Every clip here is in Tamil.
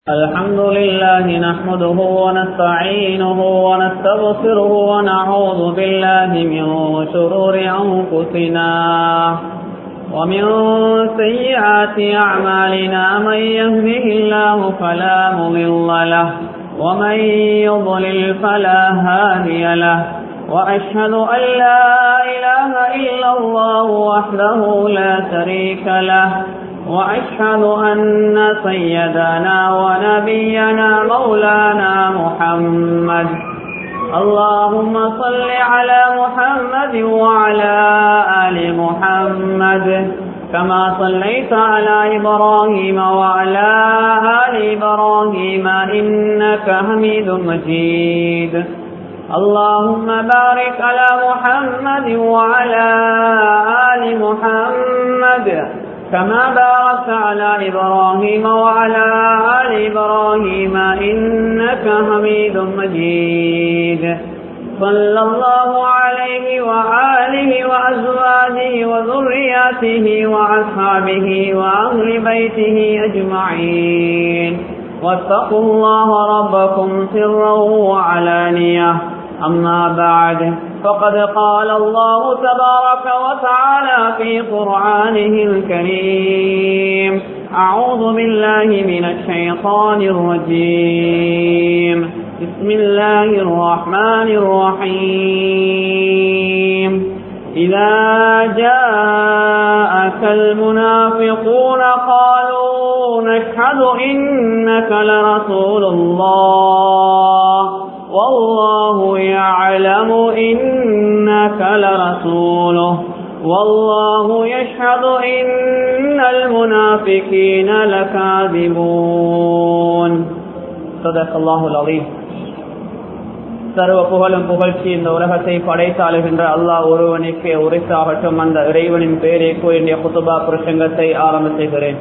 الحمد لله نحمده ونستعينه ونستغفره ونعوذ بالله من شرور أنفسنا ومن سيئات أعمالنا من يهده الله فلا مضل له ومن يضلل فلا هادي له وأشهد أن لا إله إلا الله وحده لا شريك له وأشهد أن سيدنا ونبينا مولانا محمد اللهم صل على محمد وعلى آل محمد كما صليت على إبراهيم وعلى آل إبراهيم إنك حميد مجيد اللهم بارك على محمد وعلى آل محمد كما باركت على إبراهيم وعلى آل إبراهيم إنك حميد مجيد صلى الله عليه وآله وأزواجه وذرياته وأصحابه وأهل بيته أجمعين واتقوا الله ربكم سرا وعلانية أما بعد فقد قال الله تبارك وتعالى في قرآنه الكريم أعوذ بالله من الشيطان الرجيم بسم الله الرحمن الرحيم إذا جاءك المنافقون قالوا نشهد إنك لرسول الله والله يعلم إنك لرسوله والله يشهد إن المنافقين لكاذبون صدق الله العظيم சர்வ புகழும் புகழ்ச்சி இந்த உலகத்தை படைத்தாளுகின்ற அல்லாஹ் ஒருவனுக்கு உரைத்தாகட்டும் அந்த இறைவனின் பெயரை கூறிய குத்துபா பிரசங்கத்தை ஆரம்ப செய்கிறேன்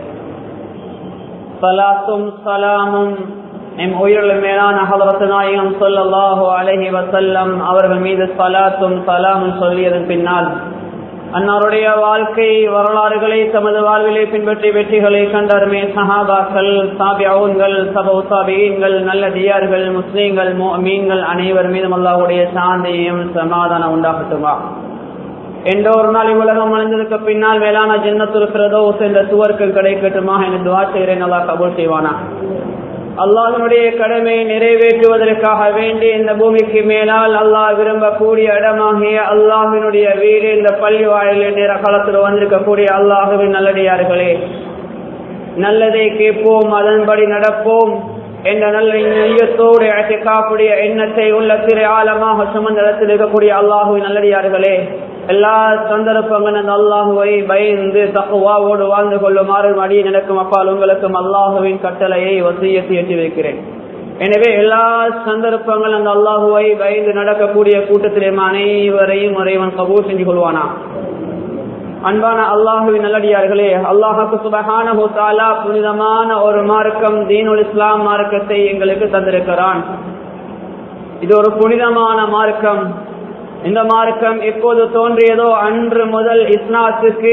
சலாத்தும் சலாமும் எம் உயிருள்ள மேலான ஹலரத்து நாயகம் சொல்லல்லாஹோ அலஹி வசல்லம் அவர்கள் மீது சலாத்தும் சலாமும் சொல்லியதன் பின்னால் அன்னாருடைய வாழ்க்கை வரலாறுகளை தமது வாழ்விலே பின்பற்றி வெற்றிகளை கண்டருமே சஹாபாக்கள் சாபியாவுன்கள் சபௌ சாபியன்கள் நல்ல தியார்கள் முஸ்லீம்கள் மீன்கள் அனைவர் மீதும் அல்லாஹுடைய சாந்தியும் சமாதானம் உண்டாகட்டுமா என்ற ஒரு நாள் உலகம் அழிந்ததுக்கு பின்னால் வேளாண் ஜன்னத்திருக்கிறதோ என்ற சுவர்கள் கிடைக்கட்டுமா என துவா செய்கிறேன் நல்லா கபூல் செய்வானா அல்லாஹனுடைய கடமையை நிறைவேற்றுவதற்காக வேண்டி இந்த பூமிக்கு மேலால் அல்லாஹ் விரும்பக்கூடிய இடமாகிய அல்லாஹினுடைய வீடு இந்த பள்ளி வாயிலில் நேர காலத்தில் வந்திருக்கக்கூடிய அல்லாஹுவின் நல்லடியார்களே நல்லதை கேட்போம் அதன்படி நடப்போம் என்ற நல்ல நெய்யத்தோடு காப்புடைய எண்ணத்தை உள்ள திரை ஆழமாக சுமந்தளத்தில் இருக்கக்கூடிய அல்லாஹுவின் நல்லடியார்களே எல்லா சந்தர்ப்பங்களும் அல்லாஹுவை பயந்து தக்குவாவோடு வாழ்ந்து கொள்ளுமாறு அடி நடக்கும் அப்பால் உங்களுக்கும் அல்லாஹுவின் கட்டளையை வசியத்தை எட்டி வைக்கிறேன் எனவே எல்லா சந்தர்ப்பங்களும் அந்த அல்லாஹுவை பயந்து நடக்கக்கூடிய கூட்டத்திலே அனைவரையும் இறைவன் கபூர் செஞ்சு கொள்வானா அன்பான அல்லாஹுவின் நல்லடியார்களே அல்லாஹுக்கு சுபகான புனிதமான ஒரு மார்க்கம் தீனுல் இஸ்லாம் மார்க்கத்தை எங்களுக்கு தந்திருக்கிறான் இது ஒரு புனிதமான மார்க்கம் இந்த மார்க்கம் எப்போது தோன்றியதோ அன்று முதல் இஸ்லாத்துக்கு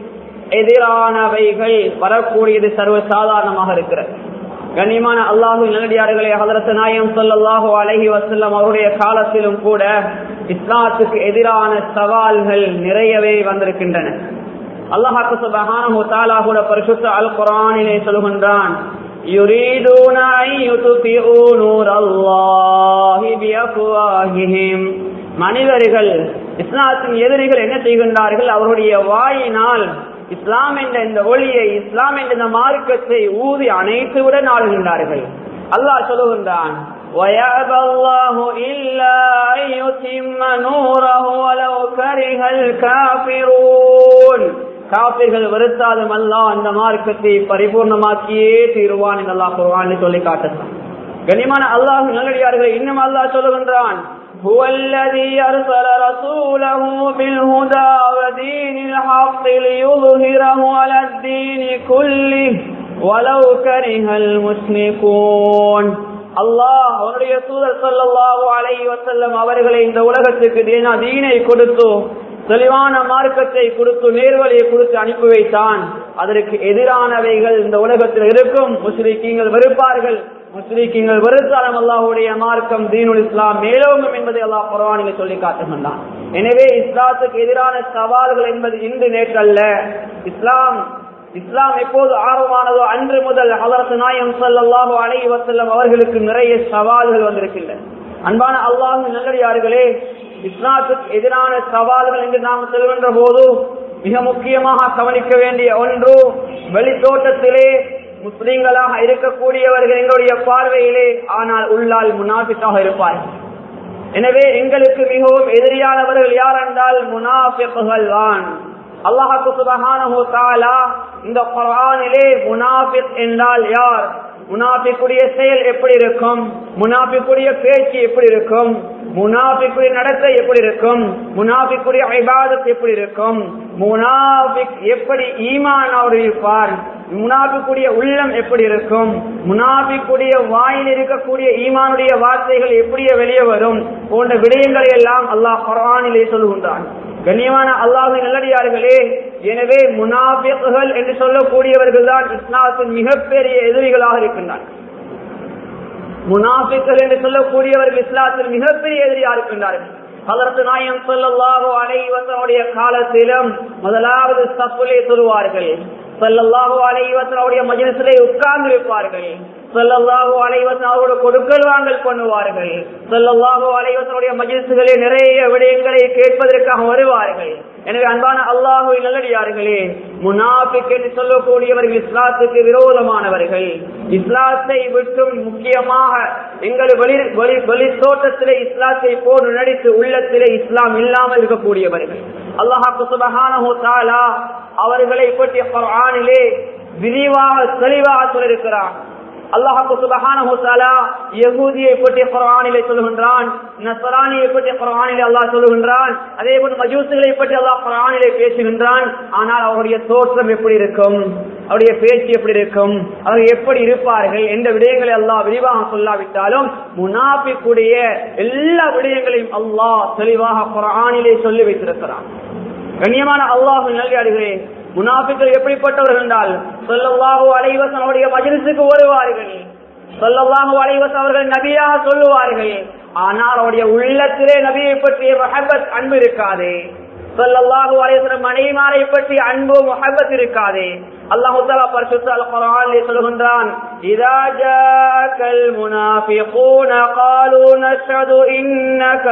எதிரானவைகள் வரக்கூடியது சர்வ சாதாரணமாக இருக்கிறது கண்ணியமான அல்லாஹு நல்லடியார்களே ஹதரத் நாயம் சொல்லல்லாஹு அலஹி வசல்லம் அவருடைய காலத்திலும் கூட இஸ்லாத்துக்கு எதிரான சவால்கள் நிறையவே வந்திருக்கின்றன அல்லாஹாக்கு சுபஹானஹு தஆலா கூட பரிசுத்த அல் குர்ஆனிலே சொல்கின்றான் يريدون أن يطفئوا نور الله بأفواههم மனிதர்கள் இஸ்லாத்தின் எதிரிகள் என்ன செய்கின்றார்கள் அவருடைய வாயினால் இஸ்லாம் என்ற இந்த ஒளியை இஸ்லாம் என்ற இந்த மார்க்கத்தை ஊதி அனைத்துடன் ஆளுகின்றார்கள் அல்லாஹ் சொல்லுகின்றான் ويأبى الله إلا أن يتم نوره ولو كره الكافرون காப்பிர்கள் வெறுத்தாலும் அல்ல அந்த மார்க்கத்தை பரிபூர்ணமாக்கியே தீருவான் என்று அல்லாஹ் குர்ஆனில் சொல்லி காட்டுகிறான் கனிமான அல்லாஹ் நல்லடியார்கள் இன்னும் அல்லாஹ் சொல்லுகின்றான் هو الذي أرسل رسوله بالهدى ودين الحق ليظهره على الدين كله ولو كره المشركون அல்லாஹ் அவருடைய தூதர் சொல்லல்லாஹு அலைஹி வஸல்லம் அவர்களை இந்த உலகத்துக்கு தீனா தீனை கொடுத்து தெளிவான மார்க்கத்தை கொடுத்து நேர்வழியை கொடுத்து அனுப்பி வைத்தான் அதற்கு எதிரானவைகள் இந்த உலகத்தில் இருக்கும் முஸ்லிக்கீங்கள் வெறுப்பார்கள் முஸ்லிக்கீங்கள் வெறுத்தாலும் அல்லாஹுடைய மார்க்கம் தீனுல் இஸ்லாம் மேலோங்கும் என்பதை அல்லாஹ் குரானில் சொல்லி காட்டுகின்றான் எனவே இஸ்லாத்துக்கு எதிரான சவால்கள் என்பது இன்று நேற்றல்ல இஸ்லாம் இஸ்லாம் எப்போது ஆர்வமானதோ அன்று முதல் ஹலரத்து நாயம் சல்லாஹூ அலை வசல்லம் அவர்களுக்கு நிறைய சவால்கள் வந்திருக்கின்றன அன்பான அல்லாஹு நல்லடியார்களே இஸ்லாத்துக்கு எதிரான சவால்கள் என்று நாம் செல்கின்ற போது மிக முக்கியமாக கவனிக்க வேண்டிய ஒன்று வெளித்தோட்டத்திலே முஸ்லிம்களாக இருக்கக்கூடியவர்கள் எங்களுடைய பார்வையிலே ஆனால் உள்ளால் முனாஃபிக்காக இருப்பார்கள் எனவே எங்களுக்கு மிகவும் எதிரியானவர்கள் யார் என்றால் முனாஃபிக்குகள் தான் அல்லாஹு சுபஹானஹு தஆலா இந்த குர்ஆனிலே முனாஃபிக் என்றால் யார் முனாஃபிக்குடைய செயல் எப்படி இருக்கும் முனாஃபிக்குடைய பேச்சு எப்படி இருக்கும் முனாஃபிக்குடைய நடத்தை எப்படி இருக்கும் முனாஃபிக்குடைய இபாதத் எப்படி இருக்கும் முனாஃபிக் எப்படி ஈமான் அவர் இருப்பார் முனாபிக்குடைய உள்ளம் எப்படி இருக்கும் முனாபிக்குடைய வாயில் இருக்கக்கூடிய ஈமானுடைய வார்த்தைகள் எப்படியே வெளியே வரும் போன்ற விடயங்களை எல்லாம் அல்லாஹ் குரானிலே சொல்லுகின்றான் கண்ணியமான அல்லாஹு நல்லடியார்களே எனவே முனாபிக்குகள் என்று சொல்லக்கூடியவர்கள் தான் இஸ்லாத்தின் மிகப்பெரிய எதிரிகளாக இருக்கின்றார் முனாபிக்கள் என்று சொல்லக்கூடியவர்கள் இஸ்லாத்தில் மிகப்பெரிய எதிரியாக இருக்கின்றார்கள் அதற்கு நாயம் சொல்லல்லாஹோ அனைவசனுடைய காலத்திலும் முதலாவது சப்புலே சொல்லுவார்கள் சொல்லல்லாஹோ அனைவசனுடைய மஜினசிலே உட்கார்ந்து இருப்பார்கள் சொல்லல்லாஹோ அனைவசன் அவரோட கொடுக்கல் வாங்கல் பண்ணுவார்கள் சொல்லல்லாஹோ அனைவசனுடைய மஜினசுகளே நிறைய விடயங்களை கேட்பதற்காக வருவார்கள் எனவே அன்பான அல்லாஹு நல்லடியார்களே முனாபிக் என்று சொல்லக்கூடியவர்கள் இஸ்லாத்துக்கு விரோதமானவர்கள் இஸ்லாத்தை விட்டும் முக்கியமாக எங்கள் வெளி வெளி வெளி தோட்டத்திலே இஸ்லாத்தை போன்று நடித்து உள்ளத்திலே இஸ்லாம் இல்லாமல் இருக்கக்கூடியவர்கள் அல்லாஹாக்கு சுபஹானஹு தாலா அவர்களை பற்றி குர்ஆனிலே விரிவாக தெளிவாக சொல்லியிருக்கிறார் அல்லாஹாக்கு சுபஹானஹு தஆலா யஹூதியை பற்றி குர்ஆனிலே சொல்லுகின்றான் நஸ்ரானியை பற்றி குர்ஆனிலே அல்லாஹ் சொல்லுகின்றான் அதே போல மஜூசுகளை பற்றி அல்லாஹ் குர்ஆனிலே பேசுகின்றான் ஆனால் அவருடைய தோற்றம் எப்படி இருக்கும் அவருடைய பேச்சு எப்படி இருக்கும் அவர்கள் எப்படி இருப்பார்கள் எந்த விடயங்களை அல்லாஹ் விரிவாக சொல்லாவிட்டாலும் முனாபிக்குடைய எல்லா விடயங்களையும் அல்லாஹ் தெளிவாக குர்ஆனிலே சொல்லி வைத்திருக்கிறான் கண்ணியமான அல்லாஹ் நல்லே முனாபிக்கள் எப்படிப்பட்டவர்கள் என்றால் சொல்லல்லாஹு அலைவசன் அவருடைய மஜிலிசுக்கு வருவார்கள் சொல்லல்லாஹு அலைவசன் அவர்கள் நபியாக சொல்லுவார்கள் ஆனால் அவருடைய உள்ளத்திலே நபியை பற்றிய மஹபத் அன்பு இருக்காது சொல்லல்லாஹு அலைவசன் மனைவிமாரை பற்றி அன்பு மஹபத் இருக்காது அல்லாஹு தஆலா பரிசுத்த அல் குர்ஆனிலே சொல்கின்றான் இதா ஜாக்கல் முனாஃபிகூன قالوا نشهد انك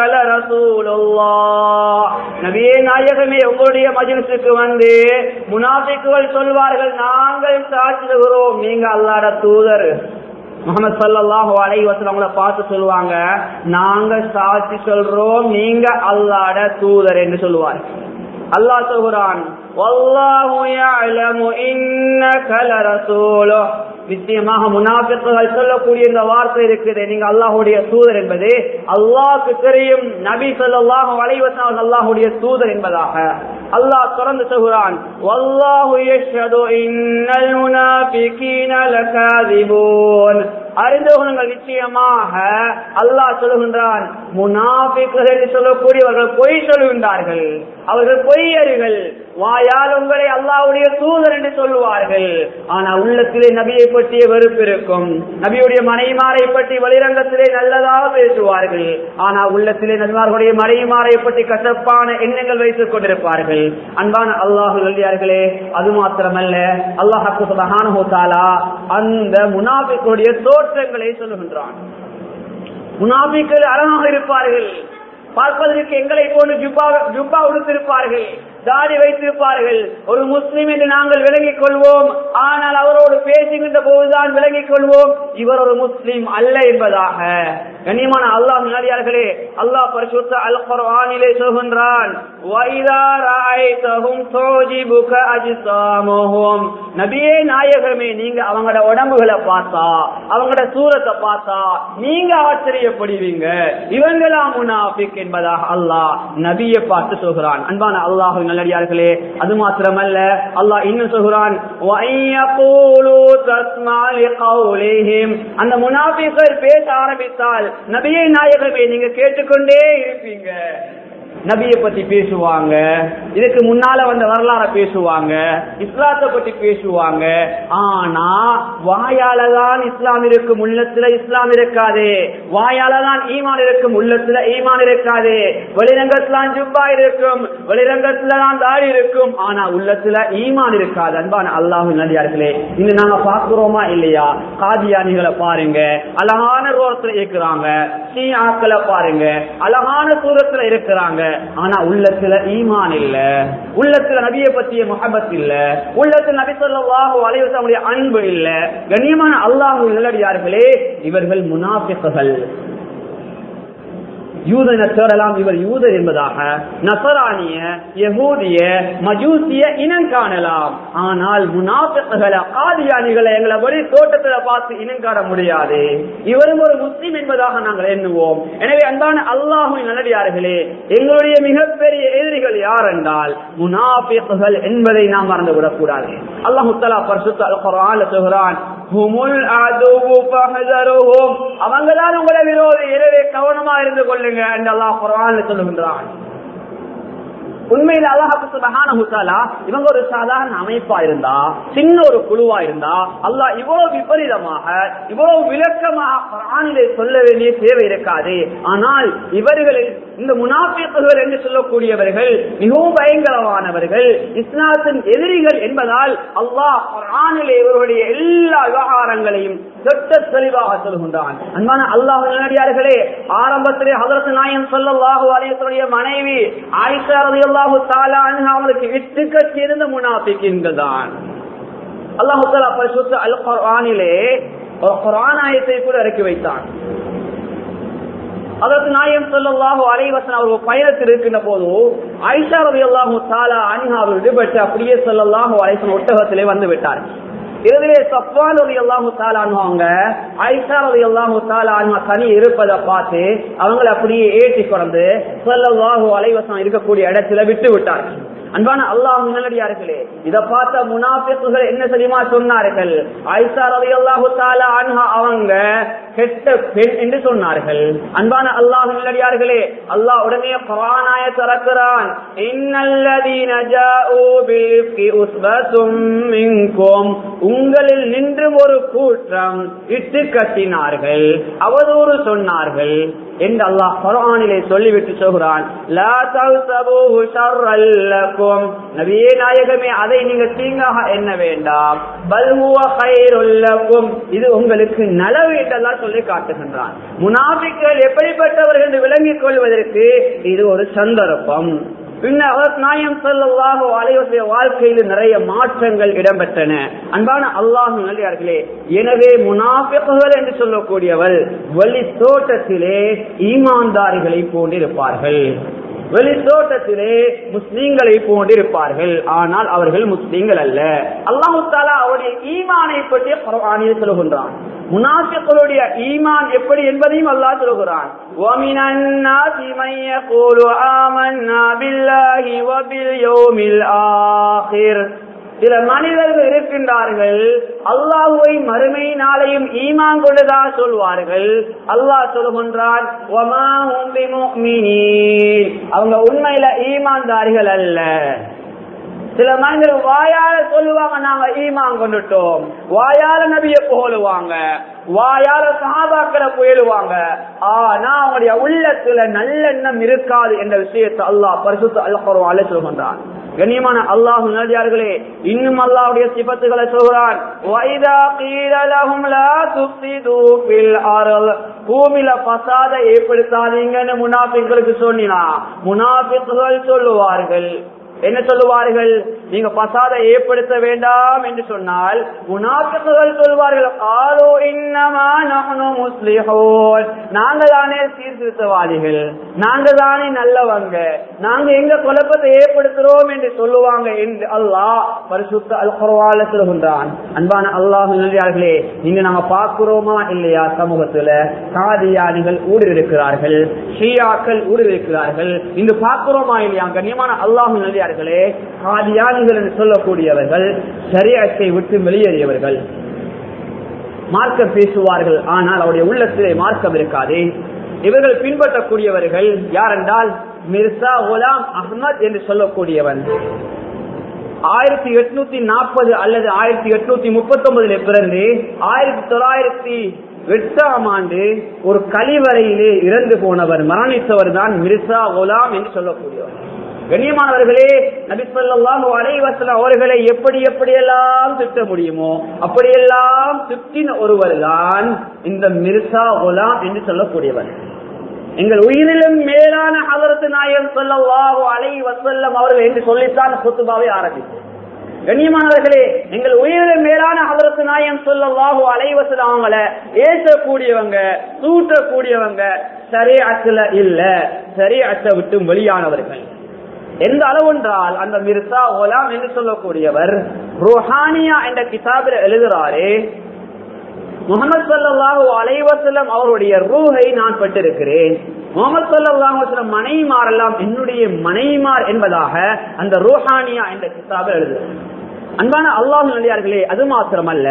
لرسول நபியே நாயகமே உங்களுடைய மஜ்லிஸுக்கு வந்து முனாஃபிக்குகள் சொல்வார்கள் நாங்கள் சாட்சிடுகிறோம் நீங்க அல்லாஹ்ட தூதர் முகமது சல்லாஹு அலை வசனவங்கள பார்த்து சொல்லுவாங்க நாங்க சாட்சி சொல்றோம் நீங்க அல்லாட தூதர் என்று சொல்லுவார் அல்லாஹ் சொல்கிறான் வல்லாஹு யஅலமு இன்னக லரசூலு நிச்சயமாக முனாபிக்குகள் சொல்லக்கூடிய இந்த வார்த்தை இருக்குது நீங்க அல்லாஹுடைய தூதர் என்பது அல்லாஹ்க்கு தெரியும் நபி ஸல்லல்லாஹு அலைஹி வஸல்லம் அல்லாஹ்வுடைய தூதர் என்பதாக அல்லாஹ் தொடர்ந்து சொல்கிறான் வல்லாஹு யஷ்ஹது இன்னல் முனாஃபிகீன லகாதிபூன் அறிந்து கொள்ளுங்கள் நிச்சயமாக அல்லாஹ் சொல்லுகின்றான் முனாபிக்குகள் என்று சொல்லக்கூடியவர்கள் பொய் சொல்லுகின்றார்கள் அவர்கள் பொய்யர்கள் வாயால் உங்களை அல்லாஹ்வுடைய தூதர் என்று சொல்லுவார்கள் ஆனா உள்ளத்திலே நபியை பற்றிய வெறுப்பு இருக்கும் நபியுடைய மனைமாரை பற்றி வெளிரங்கத்திலே நல்லதாக பேசுவார்கள் ஆனா உள்ளத்திலே நபிமார்களுடைய மனைமாரை பற்றி கசப்பான எண்ணங்கள் வைத்துக் கொண்டிருப்பார்கள் அன்பான அல்லாஹு நல்லியார்களே அது மாத்திரமல்ல அல்லாஹு சுபஹானஹு தஆலா அந்த முனாபிக்குடைய தோற்றங்களை சொல்லுகின்றான் முனாபிக்கள் அழகாக இருப்பார்கள் பார்ப்பதற்கு எங்களை போன்று ஜுப்பா ஜுப்பா உடுத்திருப்பார்கள் தாடி வைத்திருப்பார்கள் ஒரு முஸ்லிம் என்று நாங்கள் விளங்கிக் கொள்வோம் ஆனால் அவரோடு பேசுகின்ற போதுதான் விளங்கிக் கொள்வோம் இவர் ஒரு முஸ்லிம் அல்ல என்பதாக கண்ணியமான அல்லாஹ் நிலையார்களே அல்லாஹ் பரிசுத்த அல் குர்ஆனிலே சொல்கின்றான் வைதா ராய்தஹும் தூஜிபுக அஜ்சாமுஹும் நபியே நாயகமே நீங்க அவங்களோட உடம்புகளை பார்த்தா அவங்களோட சூரத்தை பார்த்தா நீங்க ஆச்சரியப்படுவீங்க இவங்களா முனாஃபிக் என்பதாக அல்லாஹ் நபியை பார்த்து சொல்கிறான் அன்பான அல்லாஹ் நல்லடியார்களே அது மாத்திரமல்ல அல்லாஹ் இன்னும் சொல்கிறான் அந்த முனாபிகள் பேச ஆரம்பித்தால் நபியை நாயகமே நீங்க கேட்டுக்கொண்டே இருப்பீங்க நபியை பத்தி பேசுவாங்க இதுக்கு முன்னால வந்த வரலாற பேசுவாங்க இஸ்லாத்தை பத்தி பேசுவாங்க ஆனா வாயால தான் இஸ்லாம் இருக்கும் உள்ளத்துல இஸ்லாம் இருக்காது வாயால தான் ஈமான் இருக்கும் உள்ளத்துல ஈமான் இருக்காது வெளிரங்கத்துல ஜுப்பா இருக்கும் வெளிரங்கத்துல தான் தாடி இருக்கும் ஆனா உள்ளத்துல ஈமான் இருக்காது அன்பான அல்லாஹு நடிகார்களே இங்க நாங்க பாக்குறோமா இல்லையா காதியானிகளை பாருங்க அழகான ரோரத்துல இருக்கிறாங்க ஷீஆக்களை பாருங்க அழகான சூரத்துல இருக்கிறாங்க ஆனா உள்ளத்துல ஈமான் இல்ல உள்ளத்துல நபிய பத்திய முகபத் இல்ல உள்ளத்துல நபி சொல்லாஹு அலைவசமுடைய அன்பு இல்ல கண்ணியமான அல்லாஹு நல்லடியார்களே இவர்கள் முனாஃபிக்குகள் யூதனை தேடலாம் இவர் யூதர் என்பதாக நசரானிய யகூதிய மஜூசிய இனம் காணலாம் ஆனால் முனாஃபிக்குகளை காதியானிகளை எங்களை வழி தோட்டத்துல பார்த்து இனம் காண முடியாது இவரும் ஒரு முஸ்லிம் என்பதாக நாங்கள் எண்ணுவோம் எனவே அன்பான அல்லாஹுவின் நல்லடியார்களே எங்களுடைய மிகப்பெரிய எதிரிகள் யார் என்றால் முனாஃபிக்குகள் என்பதை நாம் மறந்து விடக்கூடாது அல்லாஹு தலா பரிசுத்த அல் குர்ஆன்ல சொல்கிறான் ஹுமுல் அதுவு ஃபஹதருஹும் அவங்கதான் உங்களை விரோதி எனவே கவனமா இருந்து கொள்ளுங்க என்று அல்லாஹ் குர்ஆன்ல சொல்லுகின்றான் உண்மையில அல்லாஹு சுபஹானஹு தஆலா இவங்க ஒரு சாதாரண அமைப்பா இருந்தா சின்ன ஒரு குழுவா இருந்தா அல்லாஹ் இவ்வளவு விபரீதமாக இவ்வளவு விளக்கமாக குர்ஆனிலே சொல்ல வேண்டிய தேவை இருக்காது ஆனால் இவர்களில் இந்த முனாஃபிக்குகள் என்று சொல்லக்கூடியவர்கள் மிகவும் பயங்கரமானவர்கள் இஸ்லாத்தின் எதிரிகள் என்பதால் அல்லாஹ் குர்ஆனிலே இவருடைய எல்லா விவகாரங்களையும் திட்ட தெளிவாக சொல்கின்றான் அன்பான அல்லாஹ் நல்லடியார்களே ஆரம்பத்திலே ஹதரத் நாயம் ஸல்லல்லாஹு அலைஹி வஸல்லம் மனைவி ஆயிஷா ரலியல்லாஹு தஆலா அன்ஹா அவங்களுக்கு விட்டு கட்டியிருந்த முனாஃபிக்கின்கள் தான் அல்லாஹ் தஆலா பரிசுத்த அல் குர்ஆனிலே ஒரு குர்ஆன் ஆயத்தை கூட இறக்கி வைத்தான் அதற்கு நாயம் சொல்லல்லாஹு அலைவசன் அவர் பயணத்தில் இருக்கின்ற போது ஐஷா ரவி அல்லாஹு தாலா அன்ஹா அவர் விடுபட்டு அப்படியே சொல்லல்லாஹு அலைசன் ஒட்டகத்திலே வந்து விட்டார் இதிலே சஃப்வான் ரவி அல்லாஹு தாலான்வாங்க ஐஷா ரவி அல்லாஹு தாலான்வா தனி இருப்பதை பார்த்து அவங்களை அப்படியே ஏற்றி கொண்டு சொல்லல்லாஹு அலைவசம் இருக்கக்கூடிய இடத்துல விட்டு விட்டார்கள் அன்பான அல்லாஹ் நல்லடியார்களே இத பார்த்த முனாபிக்குகள் என்ன தெரியுமா சொன்னார்கள் ஐசா ரவி அல்லாஹு தாலா அன்ஹா அவங்க கெட்ட பெண் என்று சொன்னார்கள் அன்பான அல்லாஹ் நல்லடியார்களே அல்லாஹ் உடனே குரானாய திறக்கிறான் இன்னல்லதீன ஜாஊ பில்ஃபி உஸ்பத்தும் மின்கும் உங்களில் நின்று ஒரு கூட்டம் இட்டு கட்டினார்கள் அவதூறு சொன்னார்கள் என்று அல்லாஹ் குரானிலே சொல்லிவிட்டு சொல்கிறான் லா தௌசபூஹு ஷர்ரல் லக்கும் நபியே நாயகமே அதை நீங்க தீங்காக எண்ண வேண்டாம் பல் ஹுவ கைருல் லக்கும் இது உங்களுக்கு நலவு என்றெல்லாம் சொல்லி காட்டுகின்றான் முனாபிக்கள் எப்படிப்பட்டவர்கள் என்று விளங்கிக் கொள்வதற்கு இது ஒரு சந்தர்ப்பம் பின்னர் நாயம் செல்லாஹோ அலைவசிய வாழ்க்கையில் நிறைய மாற்றங்கள் இடம்பெற்றன அன்பான அல்லாஹ் நல்லியார்களே எனவே முனாஃபிக்குகள் என்று சொல்லக்கூடியவள் வெளி தோட்டத்திலே ஈமான்தாரிகளை போன்றிருப்பார்கள் வெளி தோட்டத்திலே முஸ்லீம்களை போன்றிருப்பார்கள் ஆனால் அவர்கள் முஸ்லீம்கள் அல்ல அல்லாஹு தாலா அவருடைய ஈமானை பற்றி குர்ஆனில் சொல்கின்றான் முனாஃபிக்குடைய ஈமான் எப்படி என்பதையும் அல்லாஹ் சொல்கிறான் وَمِنَ النَّاسِ مَن يَقُولُ آمَنَّا بِاللَّهِ وَبِالْيَوْمِ الْآخِرِ சில மனிதர்கள் இருக்கின்றார்கள் அல்லாஹுவை மறுமை நாளையும் ஈமான் கொண்டுதான் சொல்வார்கள் அல்லாஹ் சொல்கின்றான் அவங்க உண்மையில ஈமான்தாரிகள் அல்ல சில மனிதர்கள் வாயால சொல்லுவாங்க நாங்க ஈமான் கொண்டுட்டோம் வாயால நபிய புகழுவாங்க வாயால சகாபாக்களை புயலுவாங்க ஆனா அவங்களுடைய உள்ளத்துல நல்லெண்ணம் இருக்காது என்ற விஷயத்தை அல்லாஹ் பரிசுத்த அல்லாஹ் சொல்கின்றான் கண்ணியமான அல்லாஹு நடிகார்களே இன்னும் அல்லாஹுடைய சிபத்துகளை சொல்கிறான் பூமியில பசாத ஏற்படுத்தாதீங்கன்னு முனாபிக்களுக்கு சொன்னா முனாபிக்குகள் சொல்லுவார்கள் என்ன சொல்லுவார்கள் நீங்க பசாத ஏற்படுத்த வேண்டாம் என்று சொன்னால் முனாபிக்குகள் சொல்வார்கள் ஆலோ இன்னமா நஹ்னு முஸ்லிஹூன் நாங்க தானே சீர்திருத்தவாதிகள் நாங்க தானே நல்லவங்க நாங்க எங்க குழப்பத்தை ஏற்படுத்துறோம் என்று சொல்லுவாங்க என்று அல்லாஹ் பரிசுத்த அல் குர்ஆன்ல சொல்கின்றான் அன்பான அல்லாஹ் நல்லியார்களே இங்க நாங்க பார்க்கிறோமா இல்லையா சமூகத்துல காதியானிகள் ஊடுருக்கிறார்கள் ஷியாக்கள் ஊடுருக்கிறார்கள் இங்கு பார்க்கிறோமா இல்லையா கண்ணியமான அல்லாஹ் நல்லியார்களே காதியானிகள் என்று சொல்லக்கூடியவர்கள் சரியத்தை விட்டு வெளியேறியவர்கள் மார்க்கம் பேசுவார்கள் ஆனால் அவருடைய உள்ளத்திலே மார்க்கம் இருக்காது இவர்கள் பின்பற்றக்கூடியவர்கள் யார் என்றால் மிர்சா குலாம் அஹ்மத் என்று சொல்லக்கூடியவன் ஆயிரத்தி எட்நூத்தி நாற்பது அல்லது ஆயிரத்தி எட்நூத்தி முப்பத்தி ஒன்பதுல பிறந்து ஆயிரத்தி தொள்ளாயிரத்தி எட்டாம் ஆண்டு ஒரு கழிவறையிலே இறந்து போனவர் மரணித்தவர் தான் மிர்சா குலாம் என்று சொல்லக்கூடியவர் கண்ணியமானவர்களே நபிசல்லாஹு அலைவசல அவர்களை எப்படி எப்படியெல்லாம் திட்ட முடியுமோ அப்படியெல்லாம் திட்டின ஒருவர் தான் இந்த மிர்சா குலாம் என்று சொல்லக்கூடியவர் எங்கள் உயிரிலும் மேலான ஹதரத்து நாயகம் சொல்லவாஹு அலை வசல்லம் அவர்கள் என்று சொல்லித்தான் குத்துபாவை ஆரம்பித்தேன் கண்ணியமானவர்களே எங்கள் உயிரிலும் மேலான ஹதரத்து நாயகம் சொல்லவாஹு அலைவசல் அவங்கள ஏசக்கூடியவங்க தூற்றக்கூடியவங்க சரி அச்சல இல்ல சரி அச்ச விட்டு வெளியானவர்கள் எந்த அளவென்றால் அந்த மிர்சா ஓலாம் என்று சொல்லக்கூடியவர் ரோஹானியா என்ற கிதாபில் எழுதுறாரு முகமது சல்லாஹூ அலைவசல்லம் அவருடைய ரூஹை நான் பெற்றிருக்கிறேன் முகமது சல்லாஹூ மனைமாரெல்லாம் என்னுடைய மனைமார் என்பதாக அந்த ரோஹானியா என்ற கிதாபில் எழுதுகிறார் அன்பான அல்லாஹ் நல்லியார்களே அது மாத்திரமல்ல